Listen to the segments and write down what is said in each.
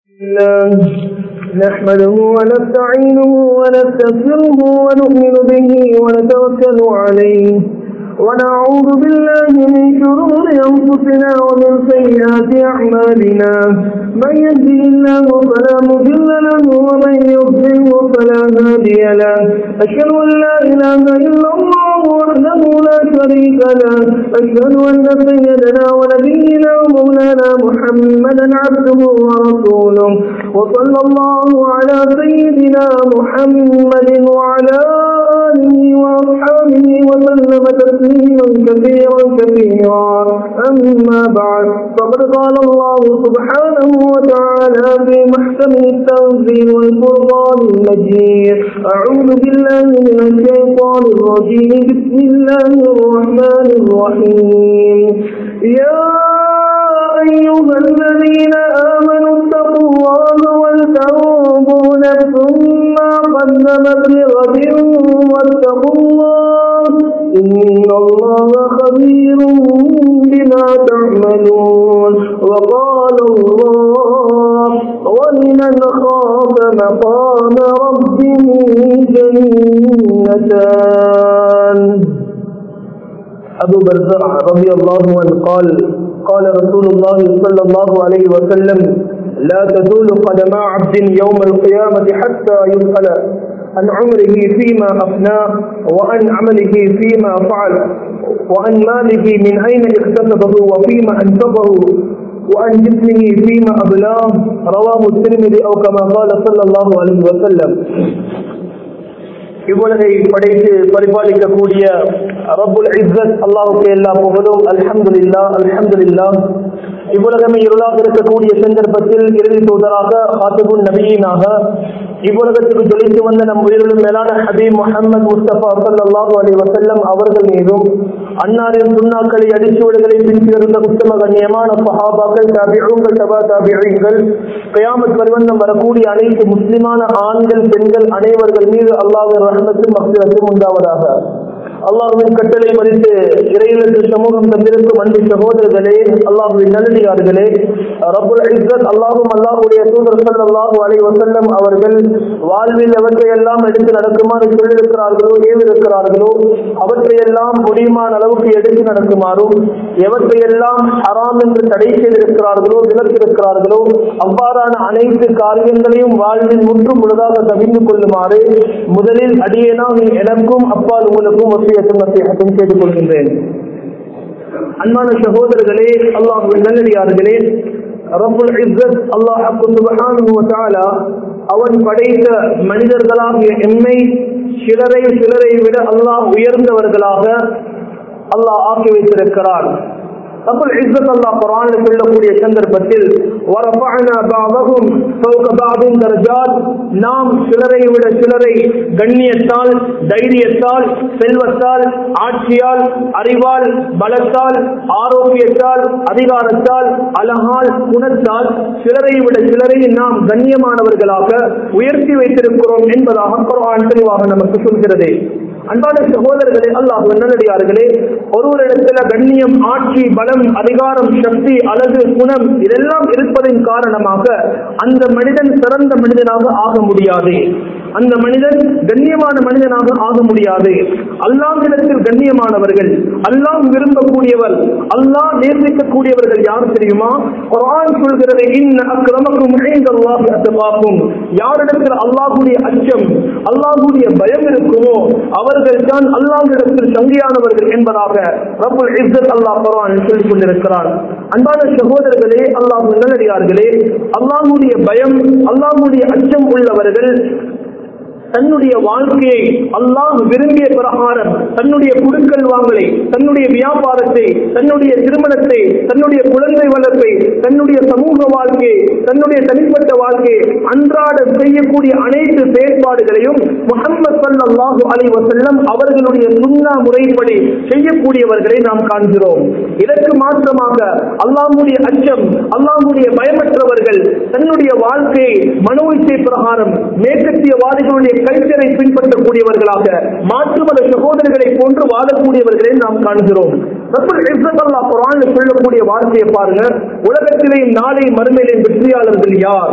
الله نحمده ونستعينه ونستغفره ونؤمن به ونتوكل عليه ونعوذ بالله من شرور أنفسنا ومن سيئات أعمالنا من يهده الله فلا مضل له ومن يضلله فلا هادي له أشهد أن لا إله إلا الله وحده لا شريك له أشهد أن سيدنا ونبينا ومولانا محمدا عبده ورسوله وصلى الله على سيدنا محمد وعلى آله وأصحابه وسلم تسليما كثيرا كثيرا أما بعد فقد قال الله سبحانه وتعالى في محكم التنزيل والفرقان المجيد أعوذ بالله من الشيطان الرجيم بسم الله الرحمن الرحيم يا أيها الذين آمنوا اتقوا الله ولتنظر نفس ما قدمت لغد واتقوا الله إن الله خبير بما تعملون وقال الله ولمن خاف مقام ربه جنتان أبو برزع رضي الله عنه قال قال رسول الله صلى الله عليه وسلم لا تزول قدم عبد يوم القيامة حتى يسأل عن عمره فيما أفناه وعن عمله فيما فعل وعن ماله من أين اكتسبه وفيما أنفقه وعن جسمه فيما أبلاه رواه الترمذي أو كما قال صلى الله عليه وسلم இவ்வுலகை படைத்து பரிபாலிக்கக்கூடிய ரப்புல் இஸ்ஸத் அல்லாஹுக்கு எல்லா புகழும் அல்ஹம்துலில்லா அல்ஹம்துலில்லா இவ்வுலகமே இருளாக இருக்கக்கூடிய சந்தர்ப்பத்தில் இறுதி தூதராக ஹாத்திபுன் நபியீனாக இவ்வுலகத்துக்கு ஜொலித்து வந்த நம் உயிரிலும் மேலான ஹபீப் முகமது முஸ்தபா சல்லாஹூ அலி வசல்லம் அவர்கள் மீதும் அன்னாரின் சுண்ணாக்களை அடிச்சுவடுகளை பின்சிருந்த உத்தம கண்ணியமான சஹாபாக்கள் தாபிகள் தபா தாபிகள் கயாமத் பருவந்தம் வரக்கூடிய அனைத்து முஸ்லிமான ஆண்கள் பெண்கள் அனைவர்கள் மீது அல்லாஹின் ரஹமத்தும் மக்சிரத்தும் உண்டாவதாக அல்லாஹுவின் கட்டளை மதித்து இறையிலுக்கு சமூகம் தந்திருக்கும் அன்பு சகோதரர்களே அல்லாஹுவின் நல்லடியார்களே ரபுல் இஸ்ஸத் அல்லாஹும் அல்லாஹுடைய தூதர் சல்லாஹு அலை வசல்லம் அவர்கள் வாழ்வில் எவற்றையெல்லாம் எடுத்து நடக்குமாறு சொல்லியிருக்கிறார்களோ ஏவிருக்கிறார்களோ அவற்றையெல்லாம் முடியுமான அளவுக்கு எடுத்து நடக்குமாறும் எவற்றையெல்லாம் ஹராம் என்று தடை செய்திருக்கிறார்களோ விலக்கிருக்கிறார்களோ அவ்வாறான அனைத்து காரியங்களையும் வாழ்வில் முற்றும் முழுதாக தவிர்ந்து கொள்ளுமாறு முதலில் அடியேனாக எனக்கும் அப்பால் உங்களுக்கும் வசியத்தும் நசியத்தும் கேட்டுக் கொள்கின்றேன் அன்பான சகோதரர்களே அல்லாஹ் நல்லடியார்களே ரபுல் இஸ்ஸத் அல்லாஹ் சுப்ஹானஹு வ தஆலா அவன் படைத்த மனிதர்களாகிய எம்மை சிலரை சிலரை விட அல்லாஹ் உயர்ந்தவர்களாக அல்லாஹ் ஆக்கி வைத்திருக்கிறான் ரபுல் இஸ்ஸத் அல்லாஹ் குர்ஆனில் சொல்லக்கூடிய சந்தர்ப்பத்தில் வரஃபஅனா பஅதஹும் ஃபௌக பஅதின் தரஜாத் நாம் சிலரை விட சிலரை கண்ணியத்தால் தைரியத்தால் செல்வத்தால் ஆட்சியால் அறிவால் பலத்தால் ஆரோக்கியத்தால் அதிகாரத்தால் அழகால் குணத்தால் சிலரை விட சிலரை நாம் கண்ணியமானவர்களாக உயர்த்தி வைத்திருக்கிறோம் என்பதாக குர்ஆன் தெளிவாக நமக்கு சொல்கிறது அன்பான சகோதரர்களே அல்லாஹ் நல்லடியார்களே ஒருவரிடத்துல கண்ணியம் ஆட்சி பலம் அதிகாரம் சக்தி அழகு குணம் இதெல்லாம் இருப்பதின் காரணமாக அந்த மனிதன் சிறந்த மனிதனாக ஆக முடியாது அந்த மனிதன் கண்ணியமான மனிதனாக ஆக முடியாது அல்லாஹிடத்தில் கண்ணியமானவர்கள் அல்லாஹ் விரும்பக்கூடியவர் அல்லாஹ் நேசிக்கக்கூடியவர்கள் யார் தெரியுமா குரான் சொல்கிறது இன்ன அக்கிரமக்கும் அத்தபாக்கும் யாரிடத்தில் அல்லாஹுடைய அச்சம் அல்லாஹுடைய பயம் இருக்குமோ அவர்கள் தான் அல்லாஹிடத்தில் சங்கியானவர்கள் என்பதாக ரபுல் இஸ்ஸத் அல்லாஹ் குரான் சொல்லிக் கொண்டிருக்கிறார் அன்பான சகோதரர்களே அல்லாஹ் நல்லடியார்களே அல்லாஹுடைய பயம் அல்லாஹுடைய அச்சம் உள்ளவர்கள் தன்னுடைய வாழ்க்கையை அல்லாஹ் விரும்பிய பிரகாரம் தன்னுடைய குடுக்கல் வாங்கலை தன்னுடைய வியாபாரத்தை தன்னுடைய திருமணத்தை தன்னுடைய குழந்தை வளர்ப்பை தன்னுடைய சமூக வாழ்க்கையை தன்னுடைய தனிப்பட்ட வாழ்க்கையை அன்றாட செய்யக்கூடிய அனைத்து செயற்பாடுகளையும் முகமது சல்லாஹூ அலி வசல்லம் அவர்களுடைய சுண்ணா முறைப்படி செய்யக்கூடியவர்களை நாம் காண்கிறோம் இதற்கு மாற்றமாக அல்லாஹுடைய அச்சம் அல்லாஹுடைய பயமற்றவர்கள் தன்னுடைய வாழ்க்கையை மனோ இச்சை பிரகாரம் மேற்கத்தியவாதிகளுடைய கல்ச்சரை பின்பற்றக்கூடியவர்களாக மாற்று மத சகோதரர்களை போன்று வாழக்கூடியவர்களை நாம் காண்கிறோம் ரப்பல் இஸ்ஸத் அல்லாஹ் குர்ஆனில் சொல்லக்கூடிய வார்த்தையை பாருங்க உலகத்திலேயும் நாளை மறுமையிலே வெற்றியாளர்கள் யார்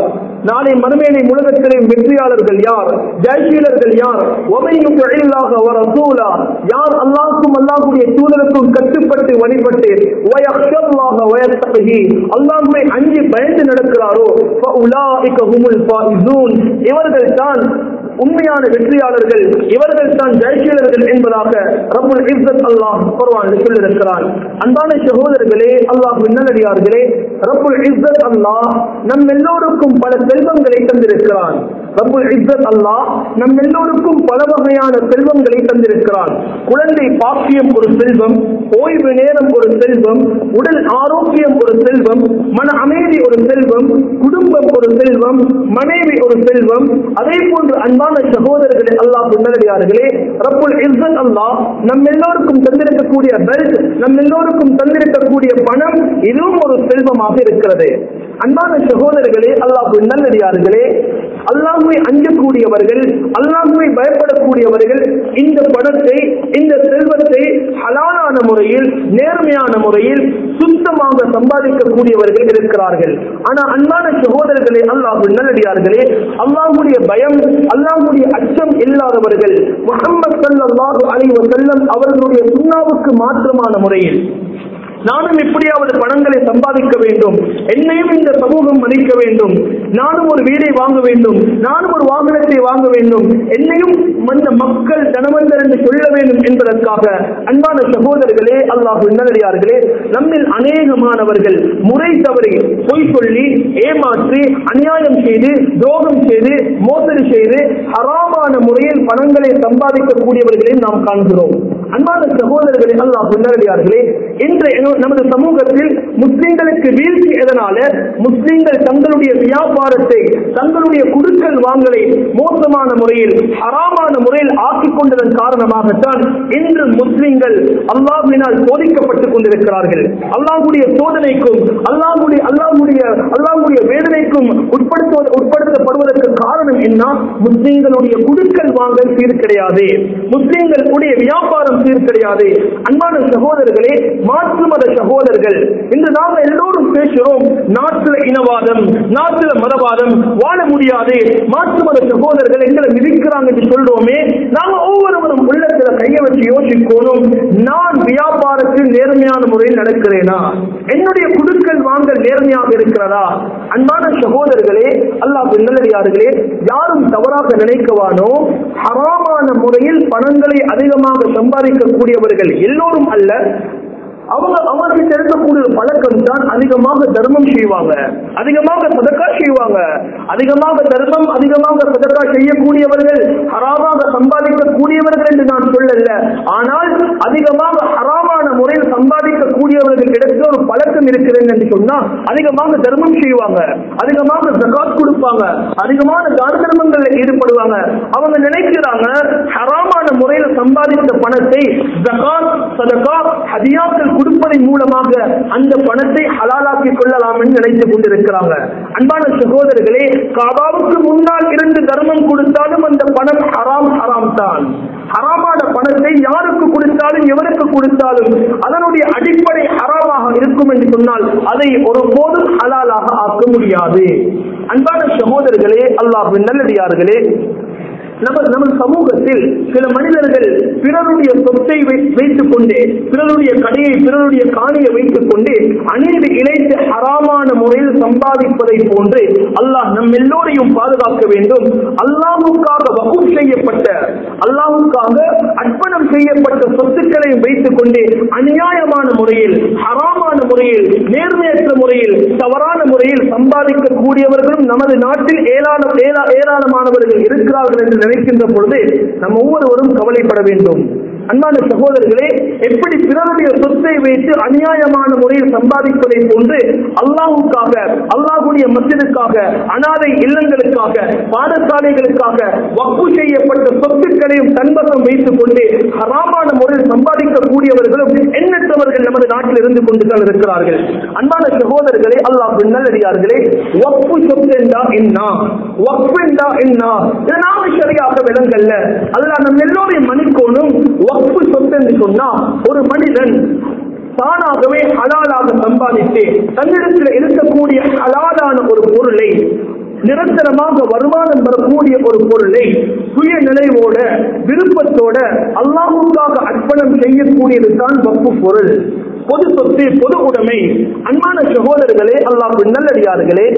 நாளை மறுமேலை உலகத்திலே வெற்றியாளர்கள் யார் ஜெயசீலர்கள் யார் ஒமையும் இல்லாக வர சூலா யார் அல்லாஹ்க்கும் அல்லாஹுடைய தூதருக்கும் கட்டுப்பட்டு வழிபட்டு வயஹ்ஷல்லாஹ வயத்தகி அல்லாஹ்வை அஞ்சி பயந்து நடக்கிறாரோ ஃபஉலாஇக ஹுமுல் ஃபாயிசூன் இவர்கள் தான் உண்மையான வெற்றியாளர்கள் இவர்கள் தான் ஜெயசீலர்கள் என்பதாக ரப்புல் இஸ்ஸத் அல்லாஹ் குர்ஆனில் சொல்லியிருக்கிறான் அன்பான சகோதரர்களே அல்லாஹ் நல்லடியார்களே ரப்புல் இஸ்ஸத் அல்லாஹ் நம் எல்லோருக்கும் பல செல்வங்களை தந்திருக்கிறான் ரப்புல் இஸ்ஸத் அல்லாஹ் நம் எல்லோருக்கும் பல வகையான செல்வங்களை தந்திருக்கிறான் குழந்தை பாக்கியம் ஒரு செல்வம் ஓய்வு நேரம் ஒரு செல்வம் உடல் ஆரோக்கியம் ஒரு செல்வம் மன அமைதி ஒரு செல்வம் குடும்பம் ஒரு செல்வம் மனைவி ஒரு செல்வம் அதே போன்று அன்பான சகோதரர்களே அல்லாஹ் நல்லடியார்களே ரப்புல் இஸ்ஸத் அல்லாஹ் நம் எல்லோருக்கும் தந்திருக்கக்கூடிய பெல்ட் நம் எல்லோருக்கும் தந்திருக்கக்கூடிய பணம் இதுவும் ஒரு செல்வமாக இருக்கிறது அன்பான சகோதரர்களே அல்லாஹ் நல்லடியார்களே அல்லாஹுவை அஞ்சக்கூடியவர்கள் அல்லாஹுவை பயப்படக்கூடியவர்கள் இந்த பணத்தை இந்த செல்வத்தை ஹலாலான முறையில் நேர்மையான முறையில் சுத்தமாக சம்பாதிக்கக்கூடியவர்கள் இருக்கிறார்கள் ஆனா அன்பான சகோதரர்களே அல்லாஹ் நல்லடியார்களே அல்லாஹுடைய பயம் அல்லாஹுடைய அச்சம் இல்லாதவர்கள் முகமது சல்லாஹு அலி வசல்லம் அவர்களுடைய சுண்ணாவுக்கு மாற்றமான முறையில் நானும் எப்படியாவது பணங்களை சம்பாதிக்க வேண்டும் என்னையும் இந்த சமூகம் மதிக்க வேண்டும் நானும் ஒரு வீடை வாங்க வேண்டும் நானும் ஒரு வாகனத்தை வாங்க வேண்டும் என்னையும் அந்த மக்கள் தனவந்தர் என்று சொல்ல வேண்டும் என்பதற்காக அன்பான சகோதரர்களே அல்லாஹ் நல்லடியார்களே நம்மில் அநேகமானவர்கள் முறை தவறி பொய் சொல்லி ஏமாற்றி அநியாயம் செய்து துரோகம் செய்து மோசடி செய்து ஹராமான முறையில் பணங்களை சம்பாதிக்கக்கூடியவர்களை நாம் காண்கிறோம் அன்பான சகோதரர்களே அல்லாஹ் நல்லடியார்களே இன்று நமது சமூகத்தில் முஸ்லிம்களுக்கு வீழ்ச்சி எதனால முஸ்லிம்கள் தங்களுடைய வியாபாரத்தை தங்களுடைய குடுக்கல் வாங்கலை மோசமான முறையில் ஹராமான முறையில் ஆக்கிக் கொண்டதன் காரணமாகத்தான் இன்று முஸ்லிம்கள் அல்லாஹ்வினால் சோதிக்கப்பட்டுக் கொண்டிருக்கிறார்கள் அல்லாஹுடைய சோதனைக்கும் அல்லாஹுடைய அல்லாஹுடைய அல்லாஹுடைய வேதனைக்கும் உட்படுத்த உட்படுத்தப்படுவதற்கு காரணம் என்ன முஸ்லிம்களுடைய குடுக்கல் வாங்கல் சீர் கிடையாது முஸ்லிம்களுடைய வியாபாரம் சீர் கிடையாது அன்பான சகோதரர்களே மாற்று மத சகோதரர்கள் இன்று நாம எல்லோரும் பேசுகிறோம் நாட்டுல இனவாதம் நாட்டுல மதவாதம் வாழ முடியாது மாற்று மத சகோதரர்கள் எங்களை மிதிக்கிறாங்க என்று சொல்றோமே நாம ஒவ்வொருவரும் உள்ளத்துல கையை வச்சு யோசிக்கணும் நான் வியாபாரத்தில் நேர்மையான முறையில் நடக்கிறேனா என்னுடைய குடுக்கல் வாங்கல் நேர்மையாக இருக்கிறதா அன்பான சகோதரர்களே அல்லாஹ் நல்லடியார்களே யாரும் தவறாக நினைக்கவானோ ஹராமான முறையில் பணங்களை அதிகமாக சம்பாதிக்கக்கூடியவர்கள் எல்லோரும் அல்ல அவங்க அவங்களுக்கு இருக்கக்கூடிய பழக்கம் தான் அதிகமாக தர்மம் செய்வாங்க அதிகமாக சதக்கா செய்வாங்க அதிகமாக தர்மம் அதிகமாக சதக்கா செய்யக்கூடியவர்கள் ஹராமாக சம்பாதிக்கக்கூடியவர்கள் என்று நான் சொல்லல ஆனால் அதிகமாக ஹராமான முறையில் சம்பாதிக்கக்கூடியவர்கள் இடத்துல ஒரு பழக்கம் இருக்கிறது என்று சொன்னா அதிகமாக தர்மம் செய்வாங்க அதிகமாக ஜகாத் கொடுப்பாங்க அதிகமான தான தர்மங்களில் ஈடுபடுவாங்க அவங்க நினைக்கிறாங்க ஹராமான முறையில் சம்பாதித்த பணத்தை ஜகாத் சதகா ஹதியாக்கள் கொடுப்பதன் மூலமாக அந்த பணத்தை ஹலாலாக்கிக் கொள்ளலாம் என்று நினைத்துக் கொண்டிருக்கிறாங்க அன்பான சகோதரர்களே காபாவுக்கு முன்னால் இருந்து தர்மம் கொடுத்தாலும் அந்த பணம் ஹராம் ஹராம் தான் ஹராமான பணத்தை யாருக்கு கொடுத்தாலும் எவருக்கு கொடுத்தாலும் அதனுடைய அடிப்படை ஹராமாக இருக்கும் என்று சொன்னால் அதை ஒருபோதும் ஹலாலாக ஆக்க முடியாது அன்பான சகோதரர்களே அல்லாஹ் நல்லடியார்களே நம்ம நம்ம சமூகத்தில் சில மனிதர்கள் பிறருடைய சொத்தை வைத்துக் கொண்டு பிறருடைய கடையை பிறருடைய காணியை வைத்துக் கொண்டு அநீதி இணைத்து ஹராமான முறையில் சம்பாதிப்பதை போன்று அல்லாஹ் நம் எல்லோரையும் பாதுகாக்க வேண்டும் அல்லாஹுக்காக வகுப் செய்யப்பட்ட அல்லாஹுக்காக அர்ப்பணம் செய்யப்பட்ட சொத்துக்களையும் வைத்துக் கொண்டு அநியாயமான முறையில் ஹராமான முறையில் நேர்மையற்ற முறையில் தவறான முறையில் சம்பாதிக்கக்கூடியவர்களும் நமது நாட்டில் ஏராள ஏராளமானவர்கள் இருக்கிறார்கள் என்று நினைக்கின்ற பொழுது நம்ம ஒவ்வொருவரும் கவலைப்பட வேண்டும் அன்பான சகோதரர்களே எப்படி பிறருடைய சொத்தை வைத்து அநியாயமான முறையில் சம்பாதிப்பதை போன்று அல்லாஹுக்காக அல்லாஹுடைய மசிதுக்காக அனாதை இல்லங்களுக்காக பாடசாலைகளுக்காக வப்பு செய்யப்பட்ட சொத்துக்களையும் தன்வசம் வைத்துக் கொண்டு ஹராமான முறையில் சம்பாதிக்கக்கூடியவர்களும் எண்ணற்றவர்கள் நமது நாட்டில் இருந்து கொண்டுதான் இருக்கிறார்கள் அன்பான சகோதரர்களே அல்லாஹ் நல்லடியார்களே வப்பு சொத்து என்றா என்ன வப்பு என்றா என்ன இதை நாம சரியாக விலங்கல்ல அல்லாஹ் நம்ம எல்லோரையும் மன்னிக்கோணும் வக்ஃபு சொத்து என்று சொன்னா ஒரு மனிதன் தானாகவே ஹலாலாக சம்பாதித்து தன்னிடத்தில் இருக்கக்கூடிய ஹலாலான ஒரு பொருளை நிரந்தரமாக வருமானம் வரக்கூடிய ஒரு பொருளை சுய நினைவோட விருப்பத்தோட அல்லாஹுக்காக அர்ப்பணம் செய்யக்கூடியது தான் வப்பு பொருள் பொது சொத்து பொது உடைமை அன்பான சகோதரர்களே அல்லாஹ் நல்லடியார்களே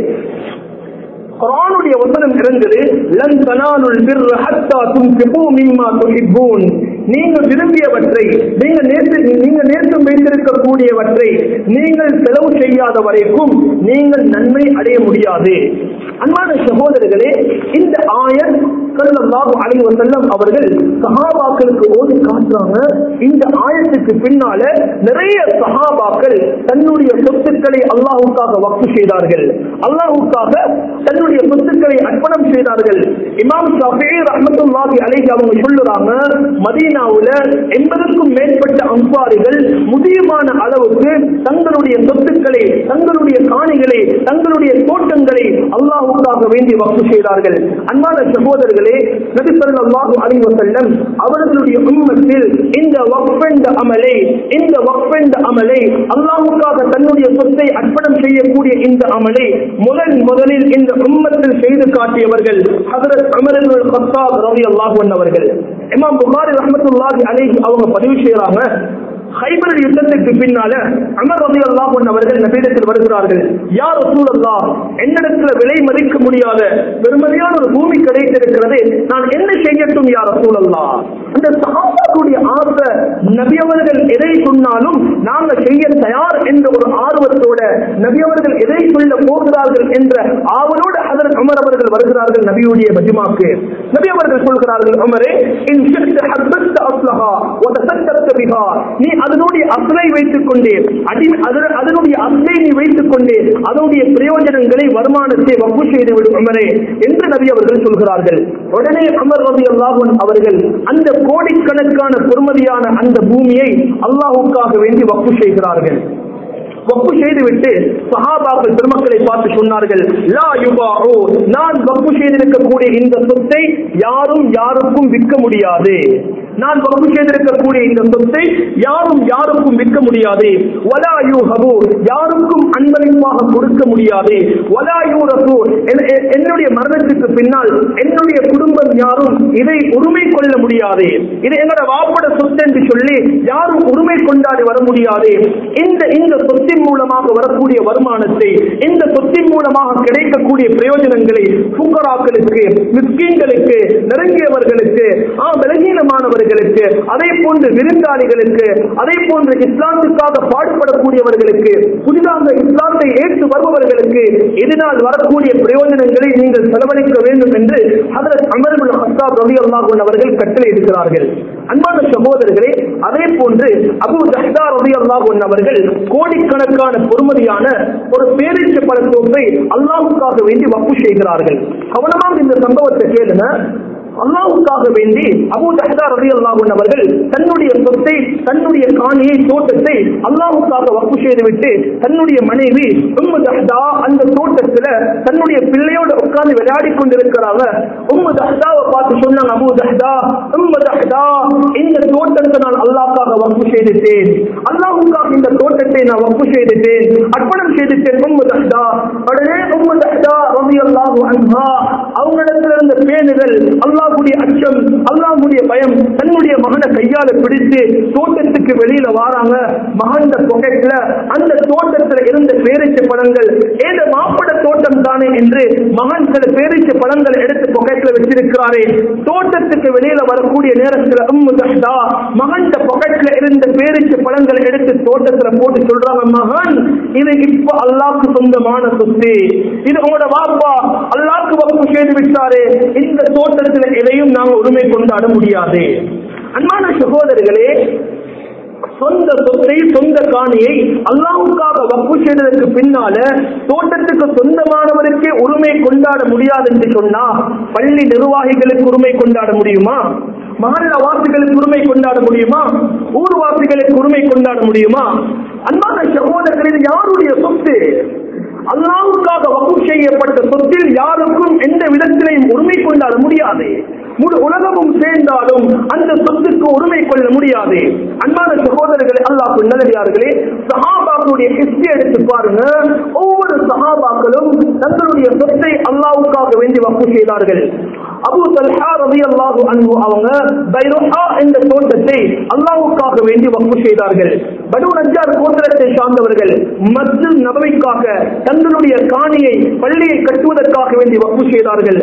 குர்ஆனுடைய வசனம் இருந்தது லன் தனாலுல் பிர்ர ஹத்தா துன்ஃபிகு மிம்மா துஹிப்பூன் நீங்க விரும்பியவற்றை நீங்க நேற்று நீங்க நேற்று வைத்திருக்கக்கூடியவற்றை நீங்கள் செலவு செய்யாத வரைக்கும் நீங்கள் நன்மை அடைய முடியாது அன்பான சகோதரர்களே இந்த ஆயர் ஸல்லல்லாஹு அலைஹி வஸல்லம் அவர்கள் சஹாபாக்களுக்கு ஓதி காட்டுறாங்க இந்த ஆயத்துக்கு பின்னால நிறைய சஹாபாக்கள் தன்னுடைய சொத்துக்களை அல்லாஹ்வுக்காக வக்ஃப் செய்தார்கள் அல்லாஹ்வுக்காக தன்னுடைய சொத்துக்களை அர்ப்பணம் செய்தார்கள் இமாம் ஷாஃபிஈ ரஹ்மத்துல்லாஹி அலைஹி அவங்க சொல்லுறாங்க மதீனாவுல எண்பதுக்கும் மேற்பட்ட அன்சாரிகள் முதியமான அளவுக்கு தங்களுடைய சொத்துக்களை தங்களுடைய காணிகளை தங்களுடைய தோட்டங்களை அல்லாஹ்வுக்காக வேண்டி வக்ஃப் செய்தார்கள் அன்பான சகோதரர்களே நபி ஸல்லல்லாஹு அலைஹி வஸல்லம் அவர்களுடைய உம்மத்தில் இந்த வக்ஃப் என்ற அமலை இந்த வக்ஃப் என்ற அமலை அல்லாஹ்வுக்காக தன்னுடைய சொத்தை அர்ப்பணம் செய்யக்கூடிய இந்த அமலை முதன் முதலில் இந்த உம்மத்தில் செய்து காட்டியவர்கள் ஹஜரத் உமர் இப்னு கத்தாப் ரலியல்லாஹு அன்ஹு அவர்கள் இமாம் புகாரி ரஹ்மத்துல்லாஹி அலைஹி அவங்க பதிவு செய்றாங்க ஹைபர் யுத்தத்துக்கு பின்னால அமர் ரதி அல்லாஹ் அவர்கள் நபீடத்தில் வருகிறார்கள் யார் ரசூலல்லா என்னிடத்துல விலை மதிக்க முடியாத பெருமதியான ஒரு பூமி கிடைத்திருக்கிறது நான் என்ன செய்யட்டும் யார் ரசூலல்லா அந்த சகாபாக்குடைய ஆசை நபி அவர்கள் எதை சொன்னாலும் நாங்க செய்ய தயார் என்ற ஒரு ஆர்வத்தோட நபி அவர்கள் எதை சொல்ல போகிறார்கள் என்ற ஆவலோடு அதற்கு அமர் அவர்கள் வருகிறார்கள் நபியுடைய மஜிமாக்கு நபி அவர்கள் சொல்கிறார்கள் அமரே இன் ஷிஃப்ட் ஹப்பஸ்த அஸ்லஹா வ தசத்தத்த பிஹா நீ அதனுடைய அசலை வைத்துக் கொண்டே அடி அதன- அதனுடைய அசலை நீ வைத்துக் கொண்டே அதனுடைய பிரயோஜனங்களை வருமானத்தை வப்பு செய்து விடும் அமரே என்று நபி அவர்கள் சொல்கிறார்கள் உடனே அமர் ரவி அல்லாஹன் அவர்கள் அந்த கோடிக்கணக்கான பொறுமதியான அந்த பூமியை அல்லாஹுக்காக வேண்டி வப்பு செய்கிறார்கள் வப்பு செய்துவிட்டு சஹாபாக்கள் பெருமக்களை பார்த்து சொன்னார்கள் லா யுபாஹு நான் வப்பு செய்திருக்கக்கூடிய இந்த சொத்தை யாரும் யாருக்கும் விற்க முடியாது நான் வப்பு செய்திருக்கக்கூடிய இந்த சொத்தை யாரும் யாருக்கும் விற்க முடியாது வலா யூஹபு யாருக்கும் அன்பளிப்பாக கொடுக்க முடியாது வலா யூரசு என்- என்- என்னுடைய மரணத்துக்கு பின்னால் என்னுடைய குடும்பம் யாரும் இதை உரிமை கொள்ள முடியாது இது எங்களோட வாப்பட சொத்து என்று சொல்லி யாரும் உரிமை கொண்டாடி வர முடியாது இந்த இந்த சொத்தின் மூலமாக வரக்கூடிய வருமானத்தை இந்த சொத்தின் மூலமாக கிடைக்கக்கூடிய பிரயோஜனங்களை புக்கராக்களுக்கு மிஸ்கீன்களுக்கு நெருங்கியவர்களுக்கு ஆ, பலகீனமானவர்களுக்கு அதே போன்று விருந்தாளிகளுக்கு அதே போன்று இஸ்லாத்துக்காக பாடுபடக்கூடியவர்களுக்கு புதிதாக இஸ்லாத்தை ஏற்று வருபவர்களுக்கு இதனால் வரக்கூடிய பிரயோஜனங்களை நீங்கள் செலவழிக்க வேண்டும் என்று ஹதரத் அமர்புல் ஹஸ்தாப் ரவி அல்லாஹூன் அவர்கள் கட்டளை இருக்கிறார்கள் அன்பான சகோதரர்களே அதே போன்று அபு ஜஹ்தா ரவி அல்லாஹூன் அவர்கள் கோடிக்கணக்கான பொறுமதியான ஒரு பேரிச்ச பழத்தோப்பை அல்லாஹுக்காக வேண்டி வப்பு செய்கிறார்கள் கவனமாக இந்த சம்பவத்தை கேளுங்க அல்லாஹுக்காக வேண்டி அபூ தஹ்தா ரலியல்லாஹு அன்ஹு அவர்கள் தன்னுடைய சொத்தை தன்னுடைய காணியை தோட்டத்தை அல்லாஹுக்காக வக்ஃப் செய்துவிட்டு தன்னுடைய மனைவி உம்மு தஹ்தா அந்த தோட்டத்துல தன்னுடைய பிள்ளையோட உட்கார்ந்து விளையாடி கொண்டிருக்கிறாங்க உம்மு தஹ்தாவை பார்த்து சொன்னாங்க அபூ தஹ்தா உம்மு தஹ்தா இந்த தோட்டத்தை நான் அல்லாஹ்க்காக வக்ஃப் செய்துட்டேன் அல்லாஹுக்காக இந்த தோட்டத்தை நான் வக்ஃப் செய்துட்டேன் அர்ப்பணம் செய்துட்டேன் உம்மு தஹ்தா உடனே உம்மு தஹ்தா ரலியல்லாஹு அன்ஹா அவங்களிடத்துல இருந்த பேணுதல் அல்லாஹ்வுடைய அச்சம் அல்லாஹ்வுடைய பயம் தன்னுடைய மகனை கையால பிடித்து தோட்டத்துக்கு வெளியில வாராங்க மகன் பொக்கெட்ல அந்த தோட்டத்துல இருந்த பேரிச்ச பழங்கள் ஏத மாப்பட தோட்டம் தானே என்று மகன் சில பேரிச்ச பழங்கள் எடுத்து பொக்கெட்ல வச்சிருக்கிறாரே தோட்டத்துக்கு வெளியில வரக்கூடிய நேரத்துல உம்மு தஹ்தா மகன் பொக்கெட்ல இருந்த பேரிச்ச பழங்களை எடுத்து தோட்டத்துல போட்டு சொல்றாங்க மகன் இது இப்ப அல்லாஹ்க்கு சொந்தமான சொத்து இது உங்களோட வாப்பா அல்லாஹ்க்கு வகுப்பு செய்து விட்டாரே இந்த தோட்டத்துல எதையும் நாங்க உரிமை கொண்டாட முடியாது அன்பான சகோதரர்களே சொந்த சொத்தை சொந்த காணியை அல்லாஹ்வுக்காக வக்ஃபு செய்ததற்கு பின்னால தோட்டத்துக்கு சொந்தமானவருக்கே உரிமை கொண்டாட முடியாது என்று சொன்னா பள்ளி நிர்வாகிகளுக்கு உரிமை கொண்டாட முடியுமா மகல்ல வாசிகளுக்கு உரிமை கொண்டாட முடியுமா ஊர்வாசிகளுக்கு உரிமை கொண்டாட முடியுமா அன்பான சகோதரர்கள் இது யாருடைய சொத்து அல்லாஹ்வுக்காக வகுப்பு செய்யப்பட்ட சொத்தில் யாருக்கும் எந்த விதத்திலையும் உரிமை கொண்டாட முடியாது முழு உலகமும் சேர்ந்தாலும் அந்த சொத்துக்கு உரிமை கொள்ள முடியாது அன்பான சகோதரர்களே அல்லாஹ் நல்லடியார்களே சஹாபாக்களுடைய ஹிஸ்டரி எடுத்து பாருங்க ஒவ்வொரு சஹாபாக்களும் தங்களுடைய சொத்தை அல்லாவுக்காக வேண்டி வக்கு செய்தார்கள் அபு தல்ஹா ரவி அல்லாஹு அன்பு அவங்க பைரோஹா என்ற தோட்டத்தை அல்லாவுக்காக வேண்டி வக்கு செய்தார்கள் பனு நஜார் கோத்திரத்தை சார்ந்தவர்கள் மஸ்ஜித் நபவிக்காக தங்களுடைய காணியை பள்ளியை கட்டுவதற்காக வேண்டி வக்கு செய்தார்கள்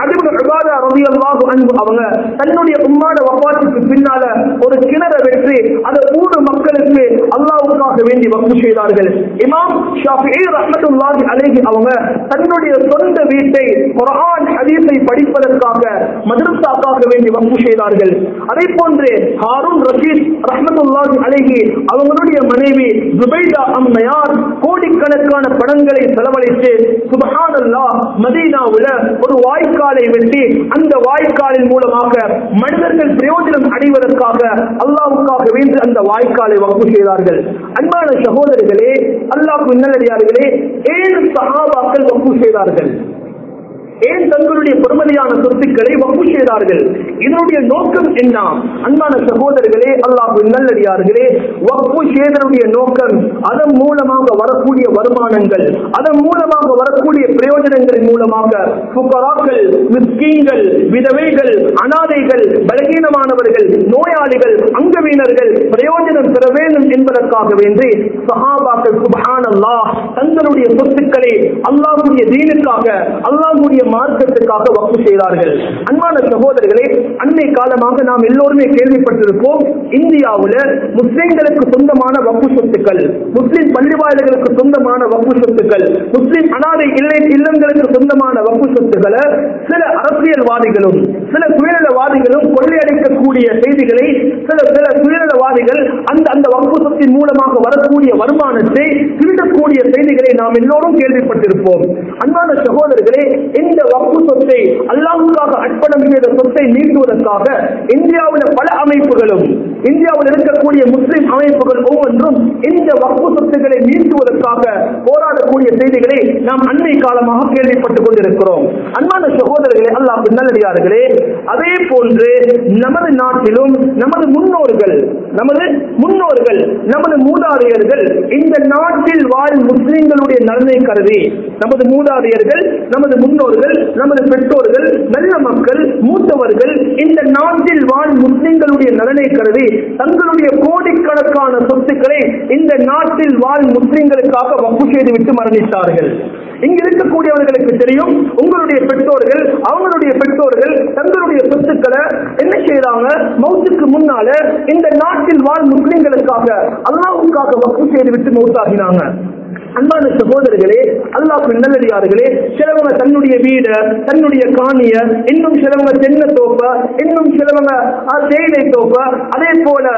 ரவி அல்லாஹு அன்பு அவங்க தன்னுடைய உம்மாட வப்பாட்டுக்கு பின்னால ஒரு கிணறை வெற்றி அதை ஊடு மக்களுக்கு அல்லாவுக்காக வேண்டி வக்கு செய்தார்கள் இமாம் ஷாஃபி ரஹமத்துல்லாஹி அலைஹி அவங்க தன்னுடைய சொந்த வீட்டை குர்ஆன் ஹதீஸை படிப்பதற்காக மதரசாக்காக வேண்டி வக்கு செய்தார்கள் அதே போன்று ஹாரூன் ரஷீத் ரஹமத்துல்லாஹி அலைஹி அவங்களுடைய மனைவி ஜுபைதா அம்மையார் கோடிக்கணக்கான பணங்களை செலவழித்து சுபஹானல்லாஹ் மதீனாவுல ஒரு வாய்க்காலை வெட்டி அந்த வாய்க்காலின் மூலமாக மனிதர்கள் பிரயோஜனம் அடைவதற்காக அல்லாவுக்காக வேண்டி அந்த வாய்க்காலை வகுப்பு செய்தார்கள் அன்பான சகோதரர்களே அல்லாஹ் நல்லடியார்களே ஏழு சகாபாக்கள் வகுப்பு செய்தார்கள் ஏன் தங்களுடைய பெருமதியான சொத்துக்களை வகுப்பு செய்தார்கள் இதனுடைய நோக்கம் என்ன அன்பான சகோதரர்களே அல்லாஹ் நல்லடியார்களே வகுப்பு செய்தனுடைய நோக்கம் அதன் மூலமாக வரக்கூடிய வருமானங்கள் அதன் மூலமாக வரக்கூடிய பிரயோஜனங்களின் மூலமாக புகராக்கள் மிஸ்கீன்கள் விதவைகள் அனாதைகள் பலகீனமானவர்கள் நோயாளிகள் அங்கவீனர்கள் பிரயோஜனம் பெற வேண்டும் என்பதற்காக வேண்டி சஹாபாக்கள் சுபஹானல்லாஹ் தங்களுடைய சொத்துக்களை அல்லாஹ்வுடைய தீனுக்காக அல்லாஹ்வுடைய மார்க்கத்துக்காக வக்கு செய்தார்கள் அன்பான சகோதரர்களே அன்னை காலமாக நாம் எல்லோருமே கேள்விப்பட்டிருப்போம் இந்தியாவுல முஸ்லிம்களுக்கு சொந்தமான வக்கு சொத்துக்கள் முஸ்லிம் பள்ளிவாயல்களுக்கு சொந்தமான வக்கு சொத்துக்கள் முஸ்லிம் அனாதை இல்லை இல்லங்களுக்கு சொந்தமான வக்கு சொத்துக்களை சில அரசியல்வாதிகளும் சில சுயநலவாதிகளும் கொள்ளையடிக்கக்கூடிய செய்திகளை சில சில சுயநலவாதிகள் அந்த அந்த வக்கு சொத்தின் மூலமாக வரக்கூடிய வருமானத்தை திருடக்கூடிய செய்திகளை நாம் எல்லோரும் கேள்விப்பட்டிருப்போம் அன்பான சகோதரர்களே இந்த வக்கு சொத்தை அல்லாஹுக்காக அர்ப்பணம் செய்த சொத்தை நீட்டுவதற்காக இந்தியாவில் பல அமைப்புகளும் இந்தியாவில் இருக்கக்கூடிய முஸ்லிம் அமைப்புகள் ஒவ்வொன்றும் இந்த வக்கு சொத்துக்களை நீட்டுவதற்காக போராடக்கூடிய செய்திகளை நாம் அண்மை காலமாக கேள்விப்பட்டுக் கொண்டிருக்கிறோம் அன்பான சகோதரர்களே அல்லாஹ் நல்லடியார்களே அதே போன்று நமது நாட்டிலும் நமது முன்னோர்கள் நமது முன்னோர்கள் நமது மூதாதையர்கள் இந்த நாட்டில் வாழும் முஸ்லிம்களுடைய நலனை கருதி நமது மூதாதையர்கள் நமது முன்னோர்கள் நமது பெற்றோர்கள் நல்ல மக்கள் மூத்தவர்கள் இந்த நாட்டில் வாழும் முஸ்லிம்களுடைய நலனை கருதி தங்களுடைய கோடிக்கணக்கான சொத்துக்களை இந்த நாட்டில் வாழும் முஸ்லிம்களுக்காக வப்பு செய்துவிட்டு மரணித்தார்கள் இங்க இருக்கக்கூடியவர்களுக்கு தெரியும் உங்களுடைய பெற்றோர்கள் அவங்களுடைய பெற்றோர்கள் தங்களுடைய சொத்துக்களை என்ன செய்யறாங்க மௌத்துக்கு முன்னால இந்த நாட்டில் வாழ் முஸ்லிம்களுக்காக அல்லாவுக்காக வக்கு செய்து விட்டு மௌத்தாகினாங்க அன்பான சகோதரர்களே அல்லாஹ் நல்லடியார்களே சிலவங்க தன்னுடைய வீட தன்னுடைய காணிய இன்னும் சிலவங்க தென்னை தோப்ப இன்னும் சிலவங்க அஹ், தேயிலை தோப்ப அதே போல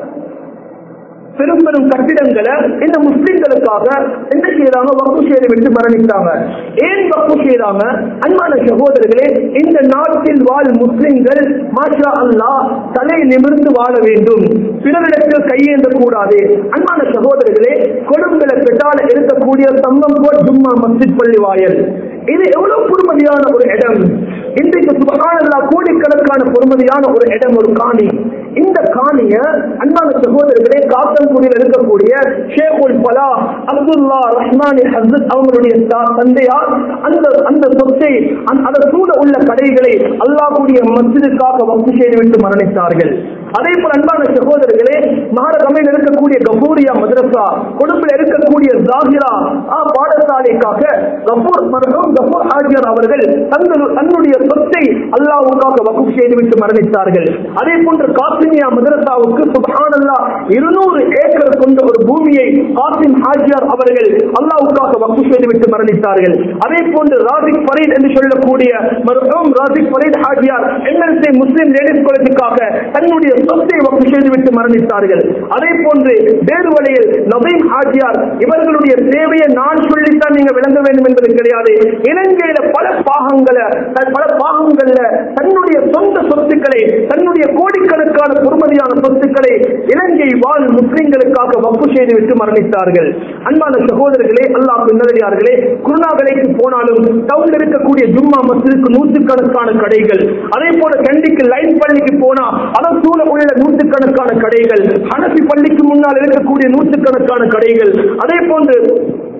பெரும் பெரும் கட்டிடங்களை இந்த முஸ்லிம்களுக்காக என்ன செய்யறாங்க வக்கு செய்து விட்டு மரணித்தாங்க ஏன் வக்கு செய்யறாங்க அன்பான சகோதரர்களே இந்த நாட்டில் வாழ் முஸ்லிம்கள் மாஷா அல்லாஹ் தலை நிமிர்ந்து வாழ வேண்டும் பிறரிடத்தில் கையேந்த கூடாது அன்பான சகோதரர்களே கொழும்புல பெட்டால இருக்கக்கூடிய தம்மம்போர் ஜும்மா மஸ்ஜித் பள்ளி வாயல் இது எவ்வளவு பொறுமதியான ஒரு இடம் இன்றைக்கு சுபகானல்லா கோடிக்கணக்கான பொறுமதியான ஒரு இடம் ஒரு காணி இந்த காணிய அன்பான சகோதரர்களே காத்தன்குடியில் இருக்கக்கூடிய ஷேகுல் பலா அப்துல்லா ரஹ்மானி ஹசத் அவங்களுடைய தா- தந்தையார் அந்த அந்த சொத்தை அந்த- அதை சூழ உள்ள கடைகளை அல்லாஹ்வுடைய மஸ்ஜிதுக்காக வக்கு செய்து விட்டு மரணித்தார்கள் அதே போல அன்பான சகோதரர்களே மகாரகமையில் இருக்கக்கூடிய கபூரியா மதரசா கொழும்பில் இருக்கக்கூடிய ஜாகிரா ஆ, பாடசாலைக்காக கபூர் மருகம் கபூர் ஆஜியர் அவர்கள் தங்கள் தன்னுடைய சொத்தை அல்லாஹ்வுக்காக வகுப்பு செய்துவிட்டு மரணித்தார்கள் அதே போன்று காசிமியா மதரசாவுக்கு சுபஹானல்லா இருநூறு ஏக்கர் கொண்ட ஒரு பூமியை காசிம் ஹாஜியார் அவர்கள் அல்லாஹ்வுக்காக வகுப்பு செய்துவிட்டு மரணித்தார்கள் அதே போன்று ராசிக் ஃபரீத் என்று சொல்லக்கூடிய மருகம் Rasik Fareed Hajiyar MLC Muslim ladies காலேஜுக்காக தன்னுடைய சொத்தை வகுப்பு செய்துவிட்டு மரணித்தார்கள் அதே போன்று வேறுவலையில் நவீன் ஹாஜியார் இவர்களுடைய தேவையை நான் சொல்லித்தான் நீங்க விளங்க வேண்டும் என்பது கிடையாது இலங்கையில பல பாகங்களை தன் பல பாகங்கள்ல தன்னுடைய சொந்த சொத்துக்களை தன்னுடைய கோடிக்கணக்கான பொறுமதியான சொத்துக்களை இலங்கை வாழ் முஸ்லிம்களுக்காக வப்பு செய்து விட்டு மரணித்தார்கள் அன்பான சகோதரர்களே அல்லாஹ் நல்லடியார்களே குருநாகலைக்கு போனாலும் டவுன்ல இருக்கக்கூடிய ஜும்மா மஸ்ஜிதுக்கு நூற்றுக்கணக்கான கடைகள் அதே போல கண்டிக்கு லைன் பள்ளிக்கு போனா அதன் சூழ உள்ள நூற்றுக்கணக்கான கடைகள் ஹனபி பள்ளிக்கு முன்னால் இருக்கக்கூடிய நூற்றுக்கணக்கான கடைகள் அதே போன்று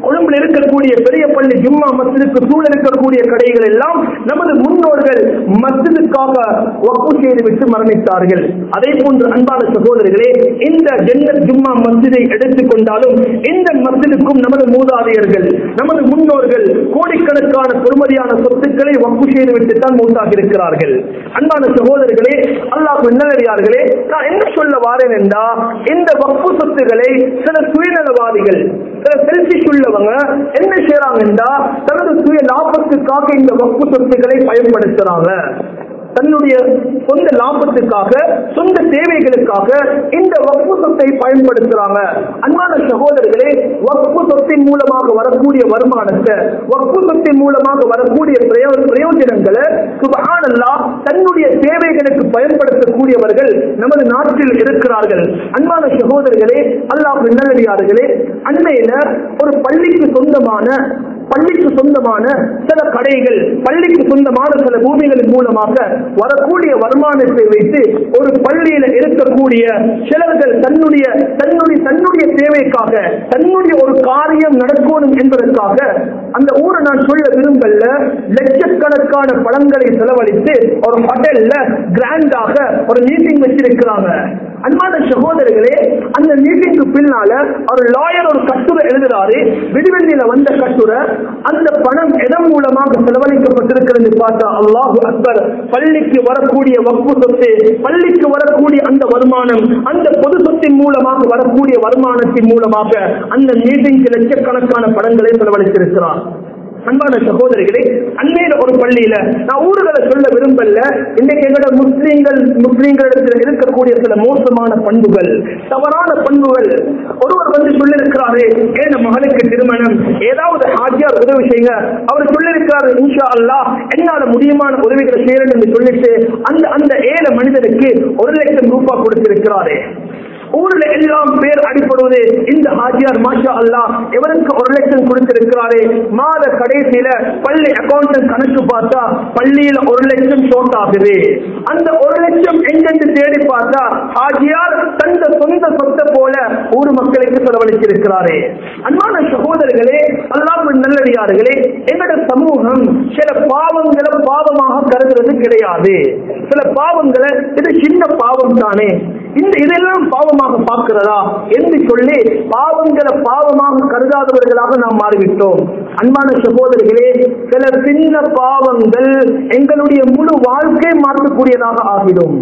கொழும்பில் இருக்கக்கூடிய பெரிய பள்ளி ஜும்மா மஸ்ஜிதுக்கு சூழ இருக்கக்கூடிய கடைகள் எல்லாம் நமது முன்னோர்கள் மஸ்ஜிதுக்காக வக்கு செய்து விட்டு மரணித்தார்கள் அதே போன்று அன்பான சகோதரர்களே இந்த ஜன்னத் ஜும்மா மஸ்ஜிதை எடுத்துக்கொண்டாலும் இந்த மஸ்ஜிதுக்கும் நமது மூதாதையர்கள் நமது முன்னோர்கள் கோடிக்கணக்கான பெருமதியான சொத்துக்களை வக்கு செய்து விட்டு தான் மூத்தாக இருக்கிறார்கள் அன்பான சகோதரர்களே அல்லாஹ் நல்லடியார்களே நான் என்ன சொல்ல வாரேன் என்றா இந்த வக்கு சொத்துக்களை சில சுயநலவாதிகள் சில செல்பிஷ் உள்ளவங்க என்ன செய்யறாங்கன்னா தனது சுய லாபத்துக்காக இந்த வக்கு சொத்துக்களை பயன்படுத்துறாங்க தன்னுடைய சொந்த லாபத்துக்காக சொந்த தேவைகளுக்காக இந்த வக்பு சொத்தை பயன்படுத்துறாங்க அன்பான சகோதரர்களே வக்பு சொத்தின் மூலமாக வரக்கூடிய வருமானத்தை வக்பு சொத்தின் மூலமாக வரக்கூடிய பிரயோ- பிரயோஜனங்களை சுபஹானல்லா தன்னுடைய தேவைகளுக்கு பயன்படுத்தக்கூடியவர்கள் நமது நாட்டில் இருக்கிறார்கள் அன்பான சகோதரர்களே அல்லாஹ் நல்லடியார்களே அண்மையில ஒரு பள்ளிக்கு சொந்தமான பள்ளிக்கு சொந்தமான சில கடைகள் பள்ளிக்கு சொந்தமான சில பூமிகளின் மூலமாக வரக்கூடிய வருமானத்தை வைத்து ஒரு பள்ளியில இருக்கக்கூடிய சிலர்கள் தன்னுடைய தன்னுடைய தன்னுடைய தேவைக்காக தன்னுடைய ஒரு காரியம் நடக்கணும் என்பதற்காக அந்த ஊரை நான் சொல்ல விரும்பல லட்சக்கணக்கான பணங்களை செலவழித்து ஒரு ஹோட்டல்ல கிராண்டாக ஒரு மீட்டிங் வச்சிருக்கிறாங்க அன்பான சகோதரர்களே அந்த மீட்டிங்க்கு பின்னால ஒரு லாயர் ஒரு கட்டுரை எழுதுறாரு விடுவெளியில வந்த கட்டுரை அந்த பணம் எதன் மூலமாக செலவழிக்கப்பட்டிருக்கிறது பார்த்தா அல்லாஹு அக்பர் பள்ளிக்கு வரக்கூடிய வக்பு சொத்து பள்ளிக்கு வரக்கூடிய அந்த வருமானம் அந்த பொது சொத்தின் மூலமாக வரக்கூடிய வருமானத்தின் மூலமாக அந்த மீட்டிங்க்கு லட்சக்கணக்கான பணங்களை செலவழித்திருக்கிறார் அன்பான சகோதரிகளே அண்மையில ஒரு பள்ளியில நான் ஊர்களை சொல்ல விரும்பல இன்னைக்கு எங்களோட முஸ்லீம்கள் முஸ்லீம்களிடத்தில் இருக்கக்கூடிய சில மோசமான பண்புகள் தவறான பண்புகள் ஒருவர் வந்து சொல்லிருக்கிறாரு ஏன் மகனுக்கு திருமணம் ஏதாவது ஹாஜியார் உதவி செய்யுங்க அவர் சொல்லிருக்கிறாரு இன்ஷா அல்லாஹ் என்னால முடியுமான உதவிகளை செய்யணும் என்று சொல்லிட்டு அந்த அந்த ஏழை மனிதனுக்கு ஒரு லட்சம் ரூபாய் கொடுத்திருக்கிறாரு ஊர்ல எல்லாம் பேர் அடிப்படுவது இந்த ஹாஜியார் மாஷா அல்லாஹ் இவருக்கு ஒரு லட்சம் கொடுத்திருக்கிறாரு மாத கடைசியில பள்ளி அக்கௌண்ட் கணக்கு பார்த்தா பள்ளியில ஒரு லட்சம் ஷோட் ஆகுது அந்த ஒரு லட்சம் எங்கென்று தேடி பார்த்தா ஹாஜியார் தந்த சொந்த சொத்தை போல ஊர் மக்களுக்கு செலவழித்திருக்கிறாரு அன்பான சகோதரர்களே அல்லாஹ் நல்லடியார்களே எங்களோட சமூகம் சில பாவங்களை பாவமாக கருதுறது கிடையாது சில பாவங்களை இது சின்ன பாவம் தானே இந்த இதெல்லாம் பாவமாக பார்க்கிறதா என்று சொல்லி பாவங்களை பாவமாக கருதாதவர்களாக நாம் மாறிவிட்டோம் அன்பான சகோதரிகளே சில சின்ன பாவங்கள் எங்களுடைய முழு வாழ்க்கை மாற்றக்கூடியதாக ஆகிடும்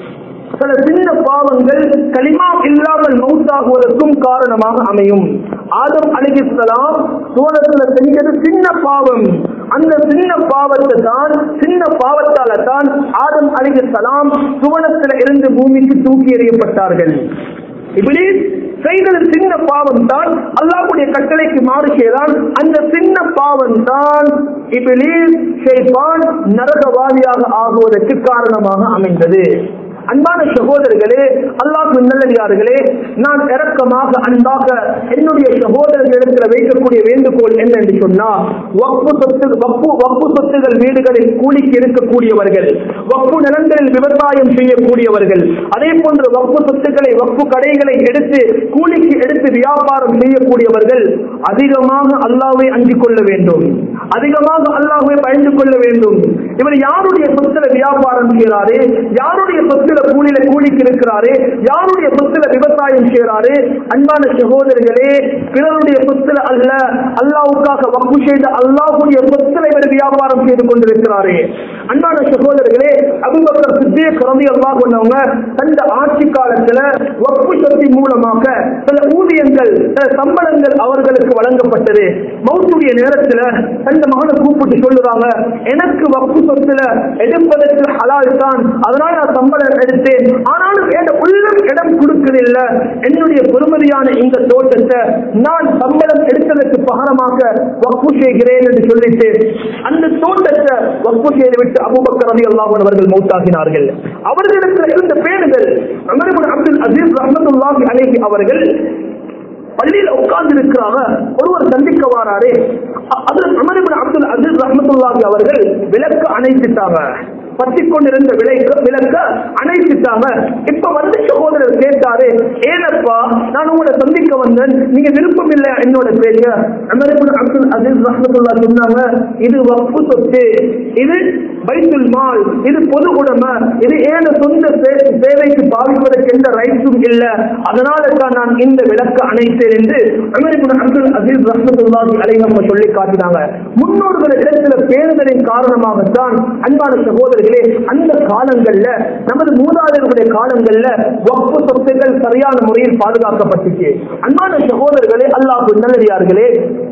சில சின்ன பாவங்கள் களிமா இல்லாமல் மௌத்தாகுவதற்கும் காரணமாக அமையும் ஆதம் அலிகிஸ்லாம் சோழத்துல செஞ்சது சின்ன பாவம் அந்த சின்ன பாவத்தை தான் சின்ன பாவத்தால தான் ஆதம் அலிகிஸ்லாம் சுவனத்துல இருந்து பூமிக்கு தூக்கி எறியப்பட்டார்கள் இப்படி செய்தது சின்ன பாவம் தான் அல்லாஹ்வுடைய கட்டளைக்கு மாறு செய்தால் அந்த சின்ன பாவம் தான் இபிலீஸ் ஷைத்தான் நரகவாதியாக ஆகுவதற்கு காரணமாக அமைந்தது அன்பான சகோதரர்களே அல்லாஹ் நல்லடியார்களே நான் இறக்கமாக அன்பாக என்னுடைய சகோதரர்களிடத்தில் வைக்கக்கூடிய வேண்டுகோள் என்ன என்று சொன்னா வக்பு சொத்து வக்பு வக்பு சொத்துகள் வீடுகளில் கூலிக்கு இருக்கக்கூடியவர்கள் வக்பு நிலங்களில் விவசாயம் செய்யக்கூடியவர்கள் அதே போன்று வக்பு சொத்துக்களை வக்பு கடைகளை எடுத்து கூலிக்கு எடுத்து வியாபாரம் செய்யக்கூடியவர்கள் அதிகமாக அல்லாவை அஞ்சிக் கொள்ள வேண்டும் அதிகமாக அல்லாஹ்வை பயந்து கொள்ள வேண்டும் இவர் யாருடைய சொத்துல வியாபாரம் செய்கிறாரு யாருடைய சொத்துல கூலியில கூலிக்கு இருக்கிறாரு யாருடைய சொத்துல விவசாயம் செய்கிறாரு அன்பான சகோதரர்களே பிறருடைய சொத்துல அல்ல அல்லாவுக்காக வக்கு செய்த அல்லாஹுடைய சொத்துல இவர் வியாபாரம் செய்து கொண்டிருக்கிறாரு அன்பான சகோதரர்களே அபுபக்கர் சித்திய கரந்தி அல்லாஹ் கொண்டவங்க தந்த ஆட்சி காலத்துல வக்கு சொத்தின் மூலமாக சில ஊதியங்கள் சில சம்பளங்கள் அவர்களுக்கு வழங்கப்பட்டது மௌத்துடைய நேரத்துல தந்த மகனை கூப்பிட்டு சொல்லுறாங்க எனக்கு வக்கு சொத்துல எடுப்பதற்கு ஹலால் தான் அதனால நான் சம்பளம் எடுத்தேன் ஆனாலும் என் உள்ளம் இடம் கொடுக்கவில்லை என்னுடைய பெருமதியான இந்த தோட்டத்தை நான் சம்பளம் எடுத்ததற்கு பகரமாக வக்கு செய்கிறேன் என்று சொல்லிட்டு அந்த தோட்டத்தை வக்கு செய்துவிட்டு அபுபக்கர் ரதி அல்லாஹ் அவர்கள் மௌத்தாகினார்கள் அவர்களிடத்தில் இருந்த பேருகள் அமர் இப்னு அப்துல் அசீஸ் ரஹமத்துல்லாஹி அலைஹி அவர்கள் பள்ளியில் உட்கார்ந்து இருக்கிறாங்க ஒருவர் சந்திக்க வாராரு அ- அதுல அமர் இப்னு அப்துல் அசீஸ் ரஹமத்துல்லாஹி அவர்கள் விளக்கு அணைத்துட்டாங்க பத்தி கொண்டிருந்த விலைக்கு விளக்க அணைச்சிட்டாங்க இப்ப வந்து சகோதரர் கேட்டாரு ஏனப்பா நான் உங்களை சந்திக்க வந்தேன் நீங்க விருப்பம் இல்லை என்னோட பேச அமெரிக்கன் அப்துல் அசீஸ் ரஹமத்துல்லா சொன்னாங்க இது வக்ஃபு சொத்து இது பைத்துல் மால் இது பொது உடைமை இது ஏன சொந்த சே- சேவைக்கு பாவிப்பதற்கு எந்த ரைட்ஸும் இல்ல அதனால தான் நான் இந்த விளக்க அணைத்தேன் என்று அமெரிக்கன் அப்துல் அசீஸ் ரஹமத்துல்லாஹி அலைஹி நம்ம சொல்லி காட்டினாங்க முன்னோர்கள் இடத்துல பேருதலின் காரணமாகத்தான் அன்பான சகோதரர்களே அந்த காலங்கள்ல நமது மூதாதையர்களுடைய காலங்கள்ல வக்ஃபு சொத்துக்கள் சரியான முறையில் பாதுகாக்கப்பட்டுச்சு அன்பான சகோதரர்களே அல்லாஹ் நல்லடியார்களே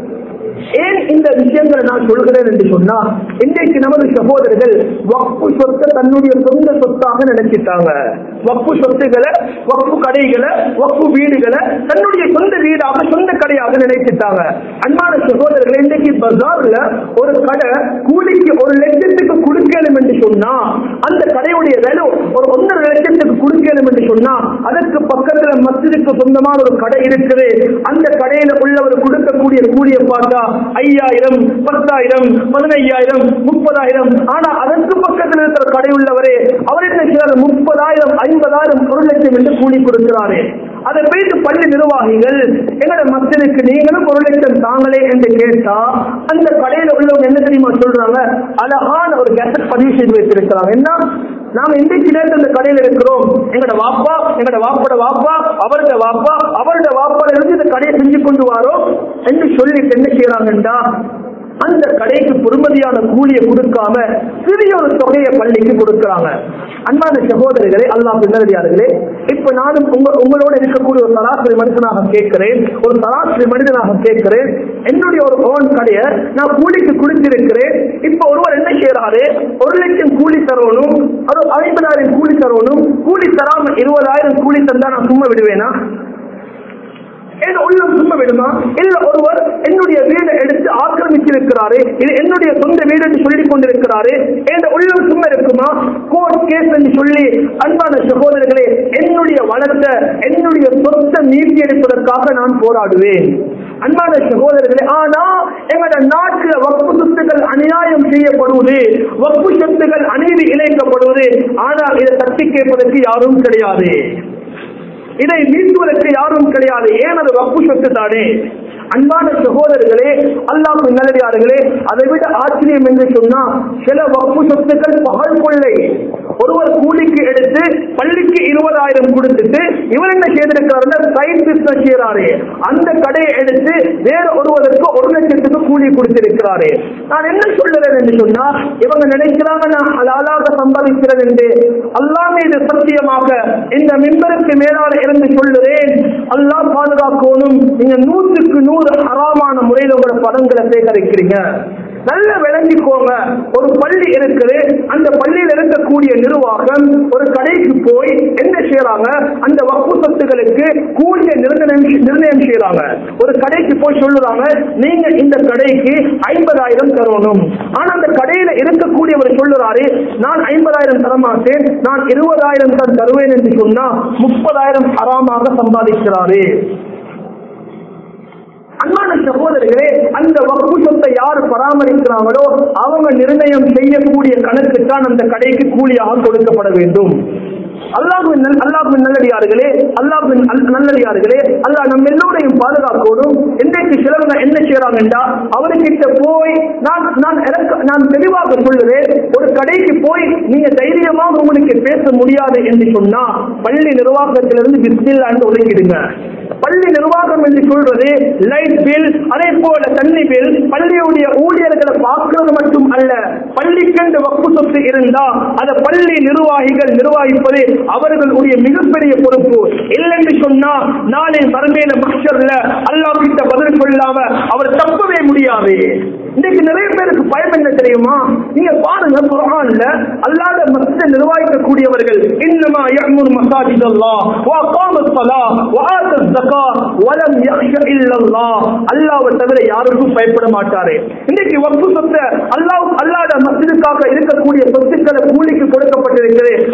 ஏன் இந்த விஷயங்களை நான் சொல்கிறேன் என்று சொன்னா இன்றைக்கு நமது சகோதரர்கள் வக்பு சொத்தை தன்னுடைய சொந்த சொத்தாக நினைச்சிட்டாங்க வக்பு சொத்துக்களை வக்பு கடைகளை வக்பு வீடுகளை தன்னுடைய சொந்த வீடாக சொந்த கடையாக நினைச்சிட்டாங்க அன்பான சகோதரர்கள் இன்றைக்கு பஜார்ல ஒரு கடை கூலிக்கு ஒரு லட்சத்துக்கு கொடுக்கணும் என்று சொன்னா அந்த கடையுடைய விலை ஒரு ஒன்றரை லட்சத்துக்கு கொடுக்கணும் என்று சொன்னா அதற்கு பக்கத்துல மஸ்ஜிதுக்கு சொந்தமான ஒரு கடை இருக்குது அந்த கடையில உள்ளவர் கொடுக்கக்கூடிய கூலியை பார்த்தா ஐயாயிரம் பத்தாயிரம் பதினையாயிரம் முப்பதாயிரம் ஆனா அதற்கு பக்கத்தில் இருக்கிற கடை உள்ளவரே அவர் என்ன செய்யறாரு முப்பதாயிரம் ஐம்பதாயிரம் ஒரு லட்சம் என்று கூலி கொடுக்கிறாரு அதை போயிட்டு பள்ளி நிர்வாகிகள் எங்களோட மக்களுக்கு நீங்களும் ஒரு லட்சம் தாங்களே என்று கேட்டா அந்த கடையில உள்ளவங்க என்ன தெரியுமா சொல்றாங்க அழகான ஒரு கெசட் பதிவு செய்து வைத்திருக்கிறாங்க என்ன நாம் இன்றைக்கு நேரத்தில் இந்த கடையில இருக்கிறோம் எங்களோட வாப்பா எங்களோட வாப்போட வாப்பா அவரோட வாப்பா அவரோட வாப்பால இருந்து இந்த கடையை செஞ்சு கொண்டு வாரோம் என்று சொல்லிட்டு என்ன செய்யறாங்கன்றா அந்த கடைக்கு பொறுமதியான கூலியை கொடுக்காம சிறிய ஒரு தொகையை பள்ளிக்கு கொடுக்கறாங்க அன்பான சகோதரர்களே அல்லாஹ் பின்னடியார்களே இப்ப நானும் உங்க உங்களோட இருக்கக்கூடிய ஒரு சராசரி மனிதனாக கேட்கிறேன் ஒரு சராசரி மனிதனாக கேட்கிறேன் என்னுடைய ஒரு ஓன் கடையை நான் கூலிக்கு கொடுத்திருக்கிறேன் இப்ப ஒருவர் என்ன செய்யறாரு ஒரு லட்சம் கூலி தரணும் அது ஐம்பதாயிரம் கூலி தரணும் கூலி தராம இருபதாயிரம் கூலி தந்தா நான் சும்மா விடுவேனா என் உள்ளம் சும்மா விடுமா இல்ல ஒருவர் என்னுடைய வீடை எடுத்து ஆக்கிரமிச்சிருக்கிறாரு இது என்னுடைய சொந்த வீடு என்று சொல்லிக் கொண்டிருக்கிறாரு என் உள்ளம் சும்மா இருக்குமா கோர்ட் கேஸ் என்று சொல்லி அன்பான சகோதரர்களே என்னுடைய வளர்த்த என்னுடைய சொத்தை மீட்டி எடுப்பதற்காக நான் போராடுவேன் அன்பான சகோதரர்களே ஆனா எங்களோட நாட்டுல வகுப்பு சொத்துக்கள் அநியாயம் செய்யப்படுவது வகுப்பு சொத்துக்கள் அநீதி இணைக்கப்படுவது ஆனால் இதை தட்டி கேட்பதற்கு யாரும் கிடையாது இதை மீட்பதற்கு யாரும் கிடையாது ஏன் அது வப்பு சொத்து தானே அன்பான சகோதரர்களே அல்லாஹ் நல்லடியார்களே அதை விட ஆச்சரியம் என்று சொன்னா சில வப்பு சொத்துக்கள் பகல் கொள்ளை ஒருவர் கூலிக்கு எடுத்து பள்ளிக்கு இருபதாயிரம் கொடுத்துட்டு இவர் என்ன செய்திருக்காருன்னா சைட் பிசினஸ் செய்யறாரு அந்த கடையை எடுத்து வேற ஒருவருக்கு ஒரு லட்சத்துக்கு கூலி கொடுத்திருக்கிறாரு நான் என்ன சொல்லுறேன் என்று சொன்னா இவங்க நினைக்கிறாங்க நான் ஹலாலாக சம்பாதிக்கிறேன் என்று அல்லாஹ் மீது சத்தியமாக இந்த மிம்பருக்கு மேலால இருந்து சொல்லுறேன் அல்லாஹ் பாதுகாக்கணும் நீங்க நூற்றுக்கு நூறு ஹராமான முறையில் உங்களோட பதங்களை சேகரிக்கிறீங்க நல்ல விளங்கிக்கோங்க ஒரு பள்ளி இருக்குது அந்த பள்ளியில் இருக்கக்கூடிய நிர்வாகம் ஒரு கடைக்கு போய் என்ன செய்யறாங்க அந்த வகுப்பு சொத்துகளுக்கு கூலிய நிர்ணயம் நிர்ணயம் செய்யறாங்க ஒரு கடைக்கு போய் சொல்லுறாங்க நீங்க இந்த கடைக்கு ஐம்பதாயிரம் தரணும் ஆனா அந்த கடையில இருக்கக்கூடியவர் சொல்லுறாரு நான் ஐம்பதாயிரம் தர மாட்டேன் நான் இருபதாயிரம் தான் தருவேன் என்று சொன்னா முப்பதாயிரம் ஹராமாக சம்பாதிக்கிறாரு அன்பான சகோதரர்களே அந்த வகுப்பு சொத்தை யார் பராமரிக்கிறாங்களோ அவங்க நிர்ணயம் செய்யக்கூடிய கணக்கு தான் அந்த கடைக்கு கூலியாக கொடுக்கப்பட வேண்டும் அல்லாஹின் அல்லாஹின் நல்லடியார்களே அல்லாஹின் நல்லடியார்களே அல்லாஹ் நம்ம எல்லோரையும் பாதுகாக்கணும் இன்றைக்கு சிலவங்க என்ன செய்யறாங்கன்றா அவர்கிட்ட போய் நான் நான் எனக்கு நான் தெளிவாக சொல்லுவேன் ஒரு கடைக்கு போய் நீங்க தைரியமாக உங்களுக்கு பேச முடியாது என்று சொன்னா பள்ளி நிர்வாகத்திலிருந்து பிஸ்மில்லான்னு ஒதுக்கிடுங்க பள்ளி நிர்வாகம் என்று சொல்றது லைட் பில் அதே போல தண்ணி பில் பள்ளியுடைய ஊழியர்களை பார்க்கிறது மட்டும் அல்ல பள்ளிக்கென்று வக்கு சொத்து இருந்தா அதை பள்ளி நிர்வாகிகள் நிர்வகிப்பது அவர்களுடைய மிகப்பெரிய பொறுப்பு இல்லைன்னு சொன்னா நாளை மறுமையில மக்சர்ல அல்லாஹ் கிட்ட பதில் சொல்லாம அவர் தப்பவே முடியாது இன்னைக்கு நிறைய பேருக்கு பயம் என்ன தெரியுமா நீங்க பாருங்க குர்ஆன்ல அல்லாஹ் மஸ்ஜிதை நிர்வகிக்கக்கூடியவர்கள் இன்னமா யஅமுர் மசாஜித் அல்லாஹ் வ அகாமஸ் ஸலாஹ் வ ஆத்தஸ் ஸகாத் வ லம் யக்ஷ இல்ல அல்லாஹ் அல்லாஹ்வை தவிர யாருக்கும் பயப்பட மாட்டாரே இன்னைக்கு வக்ஃபு சொத்து அல்லாஹ் அல்லாஹ்ட மஸ்ஜிதுக்காக இருக்கக்கூடிய சொத்துக்களை கூலிக்கு கொடுக்கப்பட்டிருக்கிறது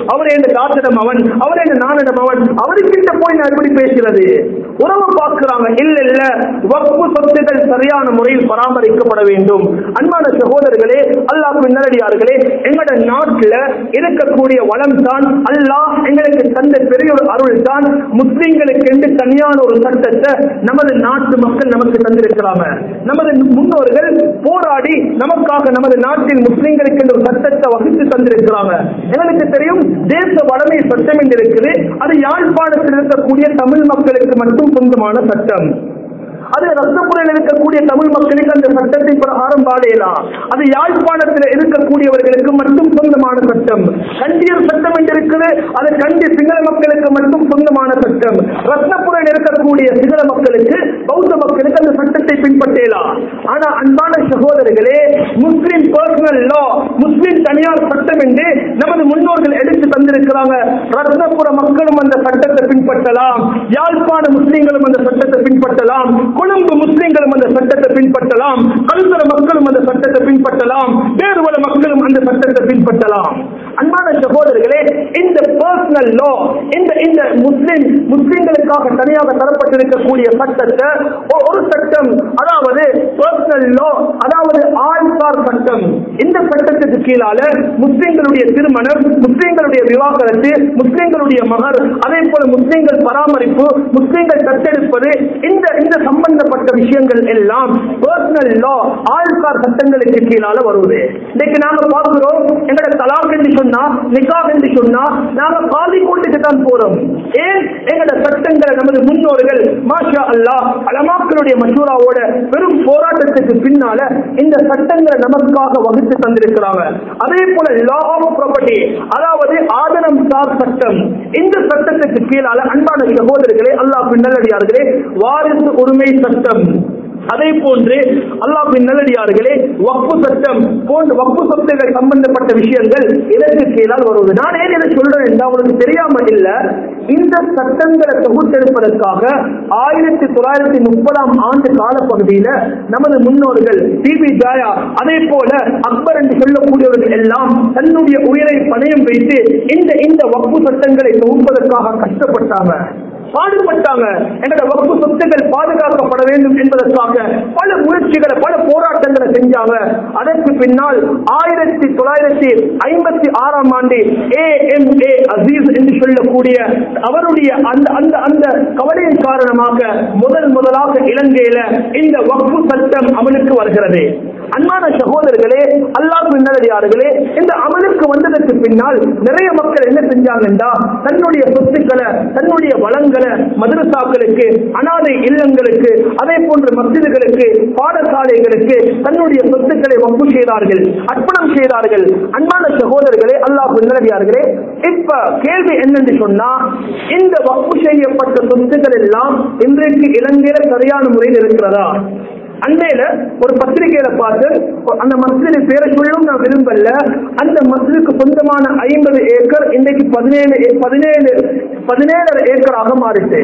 அவர் என்ன தாத்திடம் அவன் அவர் என்ன நானிடம் அவன் அவருக்கிட்ட போய் நான் எப்படி பேசுறது உறவு பார்க்கிறாங்க இல்ல இல்ல வக்பு சொத்துக்கள் சரியான முறையில் பராமரிக்கப்பட வேண்டும் அன்பான சகோதரர்களே அல்லாஹ் நல்லடியார்களே எங்களோட நாட்டுல இருக்கக்கூடிய வளம் தான் அல்லாஹ் எங்களுக்கு தந்த பெரிய ஒரு அருள் தான் முஸ்லிம்களுக்கு என்று தனியான ஒரு சட்டத்தை நமது நாட்டு மக்கள் நமக்கு தந்திருக்கிறாங்க நமது முன்னோர்கள் போராடி நமக்காக நமது நாட்டில் முஸ்லிம்களுக்கு என்று ஒரு சட்டத்தை வகுத்து தந்திருக்கிறாங்க எங்களுக்கு தெரியும் தேச வளமை சட்டம் என்று இருக்குது அது யாழ்ப்பாணத்தில் இருக்கக்கூடிய தமிழ் மக்களுக்கு மட்டும் சொந்தமான சட்டம் அது ரத்தப்புறையில் இருக்கக்கூடிய தமிழ் மக்களுக்கு அந்த சட்டத்தை பிரகாரம் பாடையலாம் அது யாழ்ப்பாணத்தில் இருக்கக்கூடியவர்களுக்கு மட்டும் சொந்தமான சட்டம் கண்டியர் சட்டம் என்று இருக்குது அது கண்டி சிங்கள மக்களுக்கு மட்டும் சொந்தமான சட்டம் ரத்னபுரையில் இருக்கக்கூடிய சிங்கள மக்களுக்கு பௌத்த மக்களுக்கு அந்த சட்டத்தை பின்பற்றலாம் ஆனா அன்பான சகோதரர்களே முஸ்லிம் பர்சனல் லா முஸ்லிம் தனியார் சட்டம் என்று நமது முன்னோர்கள் எடுத்து தந்திருக்கிறாங்க ரத்னபுர மக்களும் அந்த சட்டத்தை பின்பற்றலாம் யாழ்ப்பாண முஸ்லிம்களும் அந்த சட்டத்தை பின்பற்றலாம் கொழும்பு முஸ்லிம்களும் அந்த சட்டத்தை பின்பற்றலாம் கல்சர மக்களும் அந்த சட்டத்தை பின்பற்றலாம் வேறு பல மக்களும் அந்த சட்டத்தை பின்பற்றலாம் அன்பான சகோதரர்களே இந்த பர்சனல் லா இந்த இந்த முஸ்லிம் முஸ்லிம்களுக்காக தனியாக தரப்பட்டிருக்கக்கூடிய சட்டத்தை ஒ- ஒரு சட்டம் அதாவது பர்சனல் லா அதாவது ஆழ்சார் சட்டம் இந்த சட்டத்துக்கு கீழால முஸ்லிம்களுடைய திருமணம் முஸ்லிம்களுடைய விவாகரத்து முஸ்லிம்களுடைய மகர் அதே போல முஸ்லிம்கள் பராமரிப்பு முஸ்லிம்கள் தத்தெடுப்பது இந்த இந்த சம்பந்தப்பட்ட விஷயங்கள் எல்லாம் பர்சனல் லா ஆழ்கார் சட்டங்களுக்கு கீழால வருவது இன்னைக்கு நாங்க பார்க்கிறோம் எங்கட தலாக் என்று சொன்னா நிக்காப் என்று சொன்னா நாங்க காதி கோட்டுக்கு தான் போறோம் ஏன் எங்கட சட்டங்களை நமது முன்னோர்கள் மாஷா அல்லாஹ் அலமாக்களுடைய மசூராவோட பெரும் போராட்டத்துக்கு பின்னால இந்த சட்டங்களை நமக்காக வகுத்து தந்திருக்கிறாங்க அதே போல லா ஆஃப் ப்ராப்பர்ட்டி அதாவது ஆதனம் சார் சட்டம் இந்த சட்டத்துக்கு கீழால அன்பான சகோதரர்களே அல்லாஹ் நல்லடியார்களே வாரிசு உரிமை சட்டம் அதே போன்று அல்லாஹின் நல்லடியார்களே வக்பு சட்டம் போன்ற வக்பு சொத்துகள் சம்பந்தப்பட்ட விஷயங்கள் இதற்கு கீழால் வருவது நான் ஏன் இதை சொல்றேன் என்றால் உங்களுக்கு தெரியாம இல்ல இந்த சட்டங்களை தொகுத்தெடுப்பதற்காக ஆயிரத்தி தொள்ளாயிரத்தி முப்பதாம் ஆண்டு காலப்பகுதியில நமது முன்னோர்கள் டிபி ஜாயா அதே போல அக்பர் என்று சொல்லக்கூடியவர்கள் எல்லாம் தன்னுடைய உயிரை பணயம் வைத்து இந்த இந்த வக்பு சட்டங்களை தொகுப்பதற்காக கஷ்டப்பட்டாங்க பாடுபட்டாங்க எங்களோட வகுப்பு சொத்துக்கள் பாதுகாக்கப்பட வேண்டும் என்பதற்காக பல முயற்சிகளை பல போராட்டங்களை செஞ்சாங்க அதற்கு பின்னால் ஆயிரத்தி தொள்ளாயிரத்தி ஐம்பத்தி ஆறாம் ஆண்டு ஏ எம் ஏ அசீஸ் என்று சொல்லக்கூடிய அவருடைய அந்த அந்த அந்த கவலையின் காரணமாக முதல் முதலாக இலங்கையில இந்த வக்பு சட்டம் அமலுக்கு வருகிறது அன்பான சகோதரர்களே அல்லாஹ் நல்லடியார்களே இந்த அமலுக்கு வந்ததற்கு பின்னால் நிறைய மக்கள் என்ன செஞ்சாங்கன்னா தன்னுடைய சொத்துக்களை தன்னுடைய வளங்களை மதரசாக்களுக்கு அனாதை இல்லங்களுக்கு அதே போன்ற மசிதுகளுக்கு பாடசாலைகளுக்கு தன்னுடைய சொத்துக்களை வப்பு செய்தார்கள் அர்ப்பணம் செய்தார்கள் அன்பான சகோதரர்களே அல்லாஹ் நல்லடியார்களே இப்ப கேள்வி என்னன்னு சொன்னா இந்த வப்பு செய்யப்பட்ட சொத்துக்கள் எல்லாம் இன்றைக்கு இலங்கையில சரியான முறையில் இருக்கிறதா அண்மையில ஒரு பத்திரிகையில பார்த்து அந்த மஸ்ஜிதின் பேரை சொல்லும் நான் விரும்பல அந்த மஸ்ஜிதுக்கு சொந்தமான ஐம்பது ஏக்கர் இன்றைக்கு பதினேழு பதினேழு பதினேழு ஏக்கராக மாறிட்டு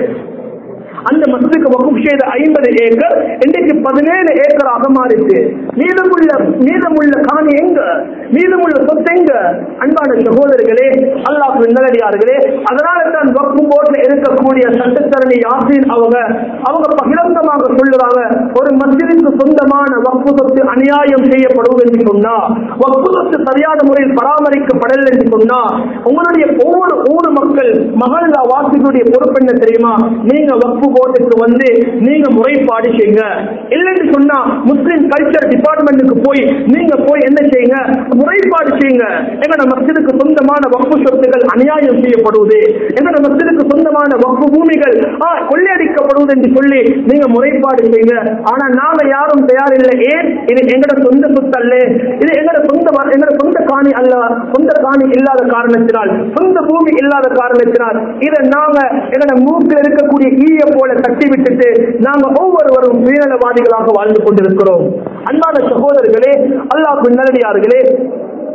அந்த மஸ்ஜிதுக்கு வகுப்பு செய்த ஐம்பது ஏக்கர் இன்றைக்கு பதினேழு ஏக்கராக மாறிட்டு மீதமுள்ள மீதமுள்ள காணி எங்க மீதமுள்ள சொத்து எங்க அன்பான சகோதரர்களே அல்லாஹ் நல்லடியார்களே அதனால தான் வக்பு போர்டில் இருக்கக்கூடிய சட்டத்தரணி யாசின் அவங்க அவங்க பகிரங்கமாக சொல்லுறாங்க ஒரு மஸ்ஜிதுக்கு சொந்தமான வக்பு சொத்து அநியாயம் செய்யப்படுவது என்று சொன்னா வக்பு சொத்து சரியான முறையில் பராமரிக்கப்படல் என்று சொன்னா உங்களுடைய ஒவ்வொரு ஊர் மக்கள் மகளா வாசிகளுடைய பொறுப்பு என்ன தெரியுமா நீங்க வக்பு போர்டுக்கு வந்து நீங்க முறைப்பாடு செய்யுங்க இல்லைன்னு சொன்னா முஸ்லிம் கல்ச்சர் டிபார்ட்மெண்ட்டுக்கு போய் நீங்க போய் என்ன செய்யுங்க முறைப்பாடு செய்யுங்க எங்கட மஸ்ஜிதுக்கு சொந்தமான வக்பு சொத்துகள் அநியாயம் செய்யப்படுவது எங்கட மஸ்ஜிதுக்கு சொந்தமான வக்பு பூமிகள் ஆ, கொள்ளையடிக்கப்படுவது என்று சொல்லி நீங்க முறைப்பாடு செய்யுங்க ஆனா நாங்க யாரும் தயாரில்லை ஏன் இது எங்கட சொந்த சொத்து அல்ல இது எங்கட சொந்த வ- எங்கட சொந்த காணி அல்ல சொந்த காணி இல்லாத காரணத்தினால் சொந்த பூமி இல்லாத காரணத்தினால் இதை நாங்க எங்கட மூக்கில் இருக்கக்கூடிய ஈய போல தட்டி விட்டுட்டு நாங்க ஒவ்வொருவரும் சுயநலவாதிகளாக வாழ்ந்து கொண்டிருக்கிறோம் அன்பான சகோதரர்களே அல்லாஹ் நல்லடியார்களே இன்னைக்கு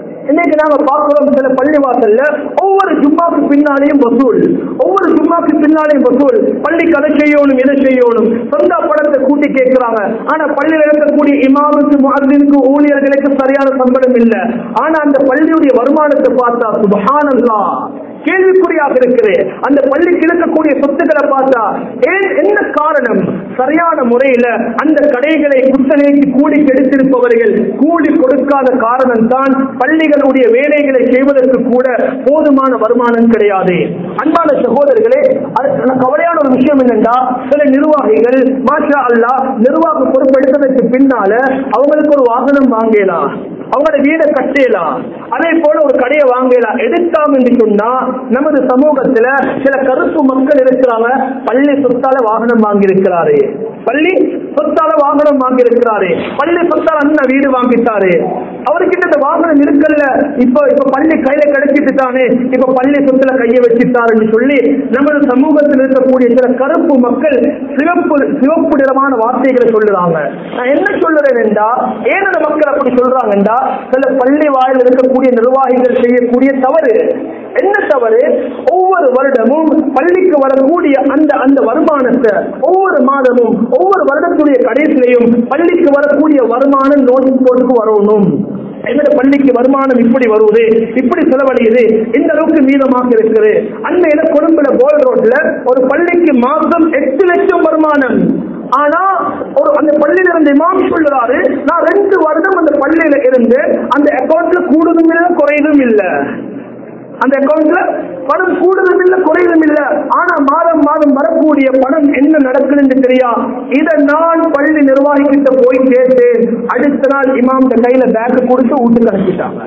இன்னைக்கு நாங்க பார்க்கிறோம் சில பள்ளிவாசல்ல ஒவ்வொரு ஜும்மாக்கு பின்னாலேயும் வசூல் ஒவ்வொரு ஜும்மாக்கு பின்னாலேயும் வசூல் பள்ளிக்கு அதை செய்யணும் இதை செய்யணும் சொந்த படத்தை கூட்டி கேட்கிறாங்க ஆனா பள்ளியில் இருக்கக்கூடிய இமாமுக்கு முஹத்தினுக்கு ஊழியர்களுக்கு சரியான சம்பளம் இல்ல ஆனா அந்த பள்ளியுடைய வருமானத்தை பார்த்தா சுபஹானல்லாஹ் கேள்விக்குறியாக இருக்குது அந்த பள்ளிக்கு இருக்கக்கூடிய சொத்துக்களை பார்த்தா ஏன் என்ன காரணம் சரியான முறையில அந்த கடைகளை குத்தகைக்கு கூலி கெடுத்திருப்பவர்கள் கூலி கொடுக்காத காரணம் தான் பள்ளிகளுடைய வேலைகளை செய்வதற்கு கூட போதுமான வருமானம் கிடையாது அன்பான சகோதரர்களே அது கவலையான ஒரு விஷயம் என்னென்றா சில நிர்வாகிகள் மாஷா அல்லா நிர்வாக பொறுப்பெடுத்ததற்கு பின்னால அவங்களுக்கு ஒரு வாகனம் வாங்கலாம் அவங்களோட வீடை கட்டலாம் அதே போல ஒரு கடையை வாங்கலாம் எதிர்த்தாம் என்று சொன்னா நமது சமூகத்துல சில கருப்பு மக்கள் இருக்கிறாங்க பள்ளி சொத்தால வாகனம் வாங்கியிருக்கிறாரு பள்ளி சொத்தால வாகனம் வாங்கியிருக்கிறாரு பள்ளி சொத்தால அண்ணன் வீடு வாங்கிட்டாரு அவர்கிட்ட இந்த வாகனம் இருக்கல்ல இப்ப இப்ப பள்ளி கையில கிடைச்சிட்டு தானே இப்ப பள்ளி சொத்துல கையை வச்சுட்டாருன்னு சொல்லி நமது சமூகத்தில் இருக்கக்கூடிய சில கருப்பு மக்கள் சிவப்பு சிவப்பு நிறமான வார்த்தைகளை சொல்லுறாங்க நான் என்ன சொல்லுறேன் என்றா ஏன் அந்த மக்கள் அப்படி சொல்றாங்கன்றா சில பள்ளி வாயில் இருக்கக்கூடிய நிர்வாகிகள் செய்யக்கூடிய தவறு என்ன தவறு ஒவ்வொரு வருடமும் பள்ளிக்கு வரக்கூடிய அந்த அந்த வருமானத்தை ஒவ்வொரு மாதமும் ஒவ்வொரு வருடத்துடைய கடைசிலையும் பள்ளிக்கு வரக்கூடிய வருமானம் நோட்டு போட்டுக்கு வரணும் எங்கட பள்ளிக்கு வருமானம் இப்படி வருவது இப்படி செலவழியுது இந்த அளவுக்கு மீதமாக இருக்குது அண்மையில கொழும்புல போல் ரோட்ல ஒரு பள்ளிக்கு மாசம் எட்டு லட்சம் வருமானம் ஆனா ஒரு அந்த பள்ளியில இருந்த இமாம் சொல்லுறாரு நான் ரெண்டு வருடம் அந்த பள்ளியில இருந்து அந்த அக்கௌண்ட்ல கூடுதும் இல்லை குறையதும் இல்லை அந்த அக்கௌண்ட்ல பணம் கூடுதலும் இல்ல குறையதும் இல்ல ஆனா மாதம் மாதம் வரக்கூடிய பணம் என்ன நடக்குதுன்னு தெரியா இத நான் பள்ளி நிர்வாகிகிட்ட போய் கேட்டேன் அடுத்த நாள் இமாம் கையில பேக் கொடுத்து வீட்டுக்கு அனுப்பிட்டாங்க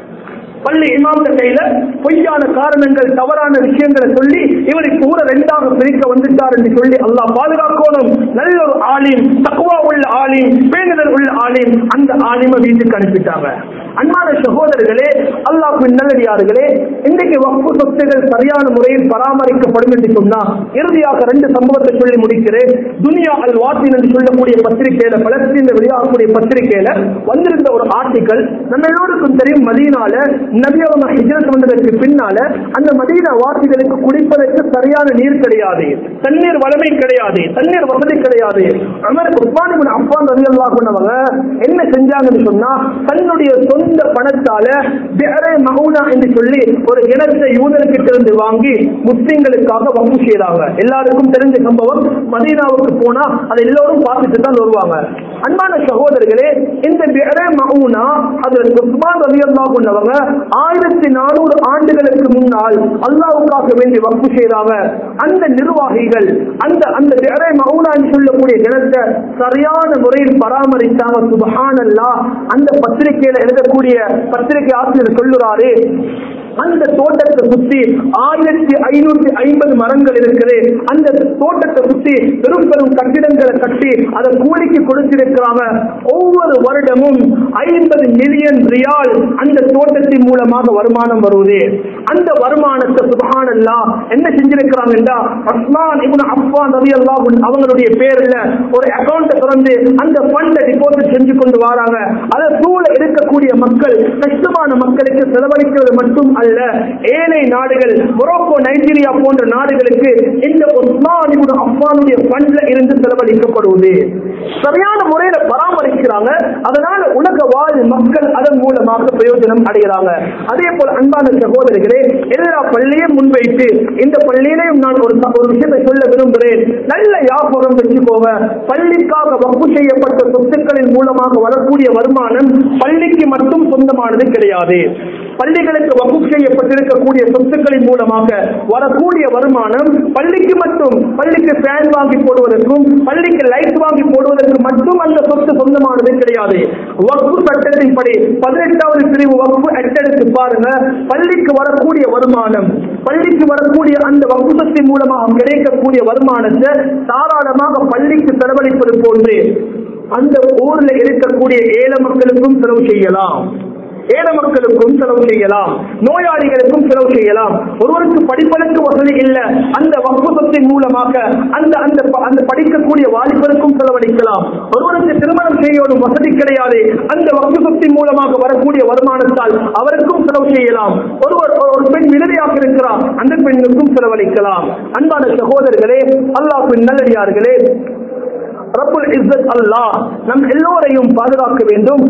பள்ளி இமாம் கையில பொய்யான காரணங்கள் தவறான விஷயங்களை சொல்லி இவரை கூட ரெண்டாக பிரிக்க வந்துட்டார் என்று சொல்லி அல்லாஹ் பாதுகாக்கணும் நல்ல ஒரு ஆலிம் தக்குவா உள்ள ஆலிம் பேணுதல் உள்ள ஆலிம் அந்த ஆலிம வீட்டுக்கு அனுப்பிட்டாங்க அன்பான சகோதரர்களே அல்லாஹின் நல்லடியார்களே இன்றைக்கு வக்ஃபு சொத்துகள் சரியான முறையில் பராமரிக்கப்படும் என்று சொன்னா இறுதியாக ரெண்டு சம்பவத்தை சொல்லி முடிக்கிறேன் துனியா அல் வாத்தின் என்று சொல்லக்கூடிய பத்திரிகையில பலஸ்தீன வெளியாகக்கூடிய பத்திரிகையில வந்திருந்த ஒரு ஆர்டிக்கல் நம்ம எல்லோருக்கும் தெரியும் மதீனால நபி அவங்க ஹிஜரத் வந்ததற்கு பின்னால அந்த மதீனா வாசிகளுக்கு குடிப்பதற்கு சரியான நீர் கிடையாது தண்ணீர் வளமை கிடையாது தண்ணீர் வசதி கிடையாது அமர் உஸ்மான் இப்னு அஃபான் ரலியல்லாஹு அன்ஹு என்ன செஞ்சாங்கன்னு சொன்னா தன்னுடைய சொந்த பணத்தால பிஹரே மஹூனா என்று சொல்லி ஒரு இனத்தை யூதர்கிட்ட இருந்து வாங்கி முஸ்லிம்களுக்காக வம்பு செய்தாங்க எல்லாருக்கும் தெரிஞ்ச சம்பவம் மதீனாவுக்கு போனா அதை எல்லோரும் பார்த்துட்டு தான் வருவாங்க அன்பான சகோதரர்களே இந்த பிஹரே மஹூனா அது உஸ்மான் ரலியல்லாஹு அன்ஹு ஆயிரத்தி நானூறு ஆண்டுகளுக்கு முன்னால் அல்லாவுக்காக வேண்டி வம்பு செய்தாங்க அந்த நிர்வாகிகள் அந்த அந்த பிஹரே மஹூனான்னு சொல்லக்கூடிய இனத்தை சரியான முறையில் பராமரித்தாங்க சுபஹானல்லா அந்த பத்திரிகையில எழுதக்கூடிய பத்திரிகை ஆசிரியர் சொல்லுறாரு அந்த தோட்டத்தை சுத்தி ஆயிரத்தி ஐநூத்தி ஐம்பது மரங்கள் இருக்குது அந்த தோட்டத்தை சுத்தி பெரும் பெரும் கட்டிடங்களை கட்டி அதை கூலிக்கு கொடுத்திருக்கிறாங்க ஒவ்வொரு வருடமும் ஐம்பது மில்லியன் ரியால் அந்த தோட்டத்தின் மூலமாக வருமானம் வருவது அந்த வருமானத்தை சுபஹானல்லா என்ன செஞ்சிருக்கிறாங்க அஸ்மான் இப்னு அஃபான் ரலியல்லாஹு அன்ஹு அவங்களுடைய பேர்ல ஒரு அக்கவுண்ட் திறந்து அந்த ஃபண்ட டிபாசிட் செஞ்சு கொண்டு வராங்க அதை சூழ இருக்கக்கூடிய மக்கள் கஷ்டமான மக்களுக்கு செலவழிக்கிறது மட்டும் அல்ல ஏழை நாடுகள் மொரோக்கோ நைஜீரியா போன்ற நாடுகளுக்கு இந்த உஸ்மான் இப்னு அஃபானுடைய ஃபண்ட்ல இருந்து செலவழிக்கப்படுவது சரியான முறையில பராமரிக்கிறாங்க அதனால உலக வாழ் மக்கள் அதன் மூலமாக பிரயோஜனம் அடைகிறாங்க அதே போல அன்பான சகோதரர்களே எல்லா பள்ளியும் முன்வைத்து இந்த பள்ளியிலையும் நான் ஒரு ஒரு விஷயத்தை சொல்ல விரும்புகிறேன் நல்ல யாபகம் வச்சுக்கோங்க பள்ளிக்காக வகுப்பு செய்யப்பட்ட சொத்துக்களின் மூலமாக வரக்கூடிய வருமானம் பள்ளிக்கு மட்டும் சொந்தமானது கிடையாது பள்ளிகளுக்கு வகுப்பு செய்யப்பட்டிருக்கக்கூடிய சொத்துக்களின் மூலமாக வரக்கூடிய வருமானம் பள்ளிக்கு மட்டும் பள்ளிக்கு ஃபேன் வாங்கி போடுவதற்கும் பள்ளிக்கு லைட் வாங்கி போடுவதற்கு மட்டும் அந்த சொத்து சொந்தமானது கிடையாது வகுப்பு சட்டத்தின்படி பதினெட்டாவது பிரிவு வகுப்பு அட்டெடுத்து பாருங்க பள்ளிக்கு வரக்கூடிய வருமானம் பள்ளிக்கு வரக்கூடிய அந்த வகுப்பத்தின் மூலமாக கிடைக்கக்கூடிய வருமானத்தை தாராளமாக பள்ளிக்கு செலவழிப்பது போன்று அந்த ஊர்ல இருக்கக்கூடிய ஏழை மக்களுக்கும் செலவு செய்யலாம் ஏழை மக்களுக்கும் செலவு செய்யலாம் நோயாளிகளுக்கும் செலவு செய்யலாம் ஒருவருக்கு படிப்பதற்கு வசதி இல்லை அந்த வக்ஃபு சொத்தின் மூலமாக அந்த அந்த அந்த படிக்கக்கூடிய வாலிபருக்கும் செலவழிக்கலாம் ஒருவருக்கு திருமணம் செய்யணும் வசதி கிடையாது அந்த வக்ஃபு சொத்தின் மூலமாக வரக்கூடிய வருமானத்தால் அவருக்கும் செலவு செய்யலாம் ஒருவர் ஒரு பெண் விடுதியாக இருக்கிறார் அந்த பெண்ணுக்கும் செலவழிக்கலாம் அன்பான சகோதரர்களே அல்லாஹ்வின் நல்லடியார்களே ரப்புல் இஸ்ஸத் அல்லாஹ் நம் எல்லோரையும் பாதுகாக்க வேண்டும்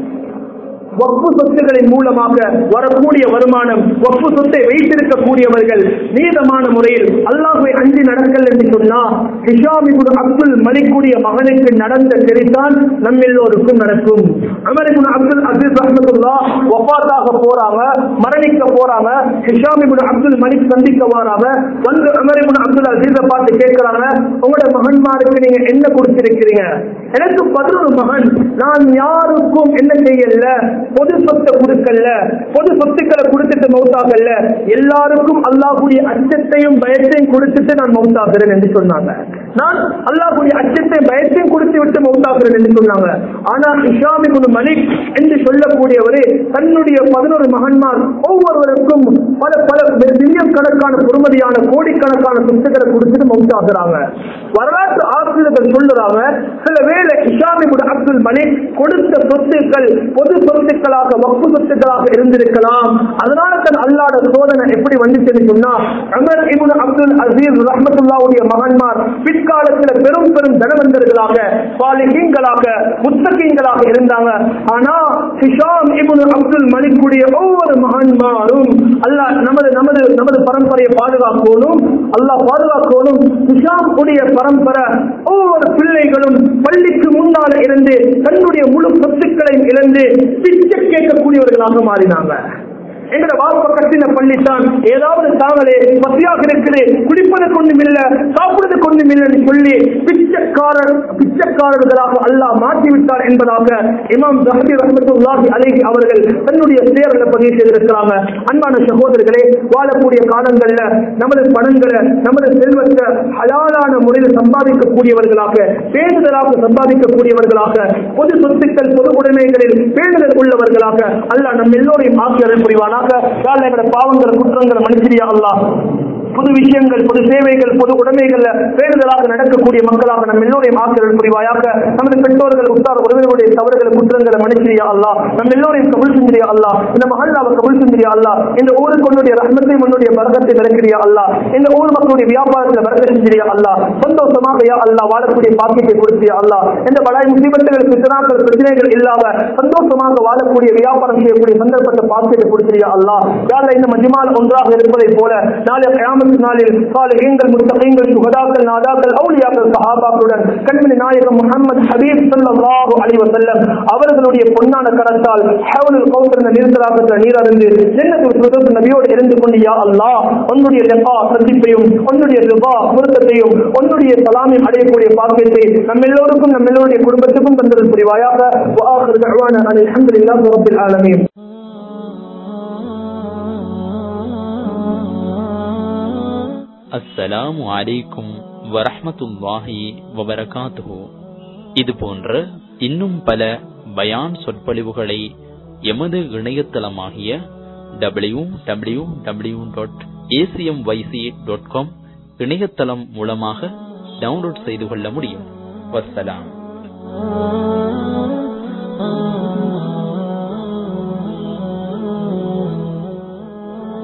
வக்ஃபு சொத்துகளின் மூலமாக வரக்கூடிய வருமானம் வக்ஃபு சொத்தை வைத்திருக்கக்கூடியவர்கள் நீதமான முறையில் அல்லாஹ்வை அஞ்சி நடக்கல் என்று சொன்னா ஹிஷாம் இப்னு அப்துல் மலிக்குடைய மகனுக்கு நடந்த சரிதான் நம்ம எல்லோருக்கும் நடக்கும் அமர் இப்னு அப்துல் அசீஸ் ரஹ்மத்துல்லா வஃபாத்தாக போறாங்க மரணிக்க போறாங்க ஹிஷாம் இப்னு அப்துல் மலிக் சந்திக்க வராங்க வந்து அமர் இப்னு அப்துல் அசீஸை பார்த்து கேட்கிறாங்க உங்களோட மகன்மாருக்கு நீங்க என்ன கொடுத்திருக்கிறீங்க எனக்கு பதினொரு மகன் நான் யாருக்கும் என்ன செய்யல பொது சொத்தை கொடுக்கல பொது சொத்துக்களை கொடுத்துட்டு மௌத்தாகல எல்லாருக்கும் அல்லாஹுடைய அச்சத்தையும் பயத்தையும் கொடுத்துட்டு நான் மௌத்தாகிறேன் என்று சொன்னாங்க நான் அல்லாஹுடைய அச்சத்தையும் பயத்தையும் கொடுத்து விட்டு மௌத்தாகிறேன் என்று சொன்னாங்க ஆனா இஷாமி குனு மலிக் என்று சொல்லக்கூடியவரே தன்னுடைய பதினோரு மகன்மார் ஒவ்வொருவருக்கும் பல பல மில்லியன் கணக்கான பொறுமதியான கோடிக்கணக்கான சொத்துக்களை கொடுத்துட்டு மௌத்தாகிறாங்க வரலாற்று ஆசிரியர்கள் சொல்லுறாங்க சில வேளை இஷாமி குனு அப்துல் மலிக் கொடுத்த சொத்துக்கள் பொது சொத்துக்களாக வப்பு சொத்துக்களாக இருந்திருக்கலாம் அதனால தன் அல்லாட சோதனை எப்படி வந்துச்சுன்னு சொன்னா அமர் இபுன் அப்துல் அசீஸ் ரஹமத்துல்லாவுடைய மகன்மார் பிற்காலத்தில் பெரும் பெரும் தனவந்தர்களாக பாலிகீங்களாக முத்தகீங்களாக இருந்தாங்க ஆனா ஹிஷாம் இபுன் அப்துல் மலிக்குடைய ஒவ்வொரு மகன்மாரும் அல்லாஹ் நமது நமது நமது பரம்பரையை பாதுகாக்கணும் அல்லாஹ் பாதுகாக்கணும் ஹிஷாம் உடைய பரம்பரை ஒவ்வொரு பிள்ளைகளும் பள்ளிக்கு முன்னால இருந்து தன்னுடைய முழு சொத்துக்களையும் இழந்து பிச்சை கேட்கக்கூடியவர்களாக மாறினாங்க எங்கட வாப்ப கட்டின பள்ளித்தான் ஏதாவது தாங்களே பசியாக இருக்குது குடிப்பதற்கு ஒன்றும் இல்ல சாப்பிடுறதுக்கு ஒன்றும் இல்லைன்னு சொல்லி பிச்சைக்காரர் பிச்சைக்காரர்களாக அல்லாஹ் மாற்றிவிட்டார் என்பதாக இமாம் ஜஹபி ரஹமத்துல்லாஹி அலைஹி அவர்கள் தன்னுடைய சேரல பதிவு செய்திருக்கிறாங்க அன்பான சகோதரர்களே வாழக்கூடிய காலங்கள்ல நமது பணங்களை நமது செல்வத்தை ஹலாலான முறையில் சம்பாதிக்கக்கூடியவர்களாக பேணுதலாக சம்பாதிக்கக்கூடியவர்களாக பொது சொத்துக்கள் பொது உடைமைகளில் பேணுதல் உள்ளவர்களாக அல்லாஹ் நம் எல்லோரையும் ஆக்கியர்கள் புரிவானாக யாழ் எங்களோட பாவங்கள் குற்றங்களை மன்னிச்சிரியா அல்லாஹ் பொது விஷயங்கள் பொது சேவைகள் பொது உடைமைகள்ல பேருதலாக நடக்கக்கூடிய மக்களாக நம் எல்லோரையும் ஆசிரியர் புரிவாயாக நமது பெற்றோர்கள் உத்தார் உறவினருடைய தவறுகளை குற்றங்களை மன்னிச்சிரியா அல்லா நம் எல்லோரையும் கபுல் செஞ்சிரியா அல்லா இந்த மகல்லாவை கபுல் செஞ்சிரியா அல்லா இந்த ஊருக்கு உன்னுடைய ரஹ்மத்தை உன்னுடைய பரகத்தை விளக்கிறியா அல்லா இந்த ஊர் மக்களுடைய வியாபாரத்தில் வரக்க செஞ்சிரியா அல்லா சந்தோஷமாக யா அல்லா வாழக்கூடிய பாக்கியத்தை கொடுத்தியா அல்லா இந்த பலாய் முசீபத்துகள் பித்தனாக்கள் பிரச்சனைகள் இல்லாம சந்தோஷமாக வாழக்கூடிய வியாபாரம் செய்யக்கூடிய சந்தர்ப்பத்தை பாக்கியத்தை கொடுத்திரியா அல்லா யாரில் இந்த மஜிமால் ஒன்றாக இருப்பதை போல நாளை கயாமத்து நாளில் சாலிஹீன்கள் முத்தகீன்கள் சுகதாக்கள் நாதாக்கள் அவுலியாக்கள் சஹாபாக்களுடன் கண்மணி நாயகம் முஹம்மது ஹபீப் ஸல்லல்லாஹு அலைஹி வஸல்லம் அவர்களுடைய பொன்னான கரத்தால் ஹவுலுல் கௌசர் என்ற நீர்த்தலாகத்தில் நீரறிந்து ஜன்னத்துல் ஃபிர்தௌஸ் நபியோடு இருந்து கொண்டு யா அல்லாஹ் உன்னுடைய லிகா சந்திப்பையும் உன்னுடைய ரிபா பொருத்தத்தையும் உன்னுடைய சலாமையும் அடையக்கூடிய பாக்கியத்தை நம்ம எல்லோருக்கும் நம்ம எல்லோருடைய குடும்பத்துக்கும் தந்தது புரிவாயாக وآخر دعوانا أن الحمد لله رب العالمين அஸ்ஸலாமு அலைக்கும் வரஹ்மத்துல்லாஹி வபரகாத்துஹு இது போன்ற இன்னும் பல பயான் சொற்பொழிவுகளை எமது இணையதளமாகிய W W W dot ACM YC dot com இணையதளம் மூலமாக டவுன்லோட் செய்து கொள்ள முடியும் வஸ்ஸலாம்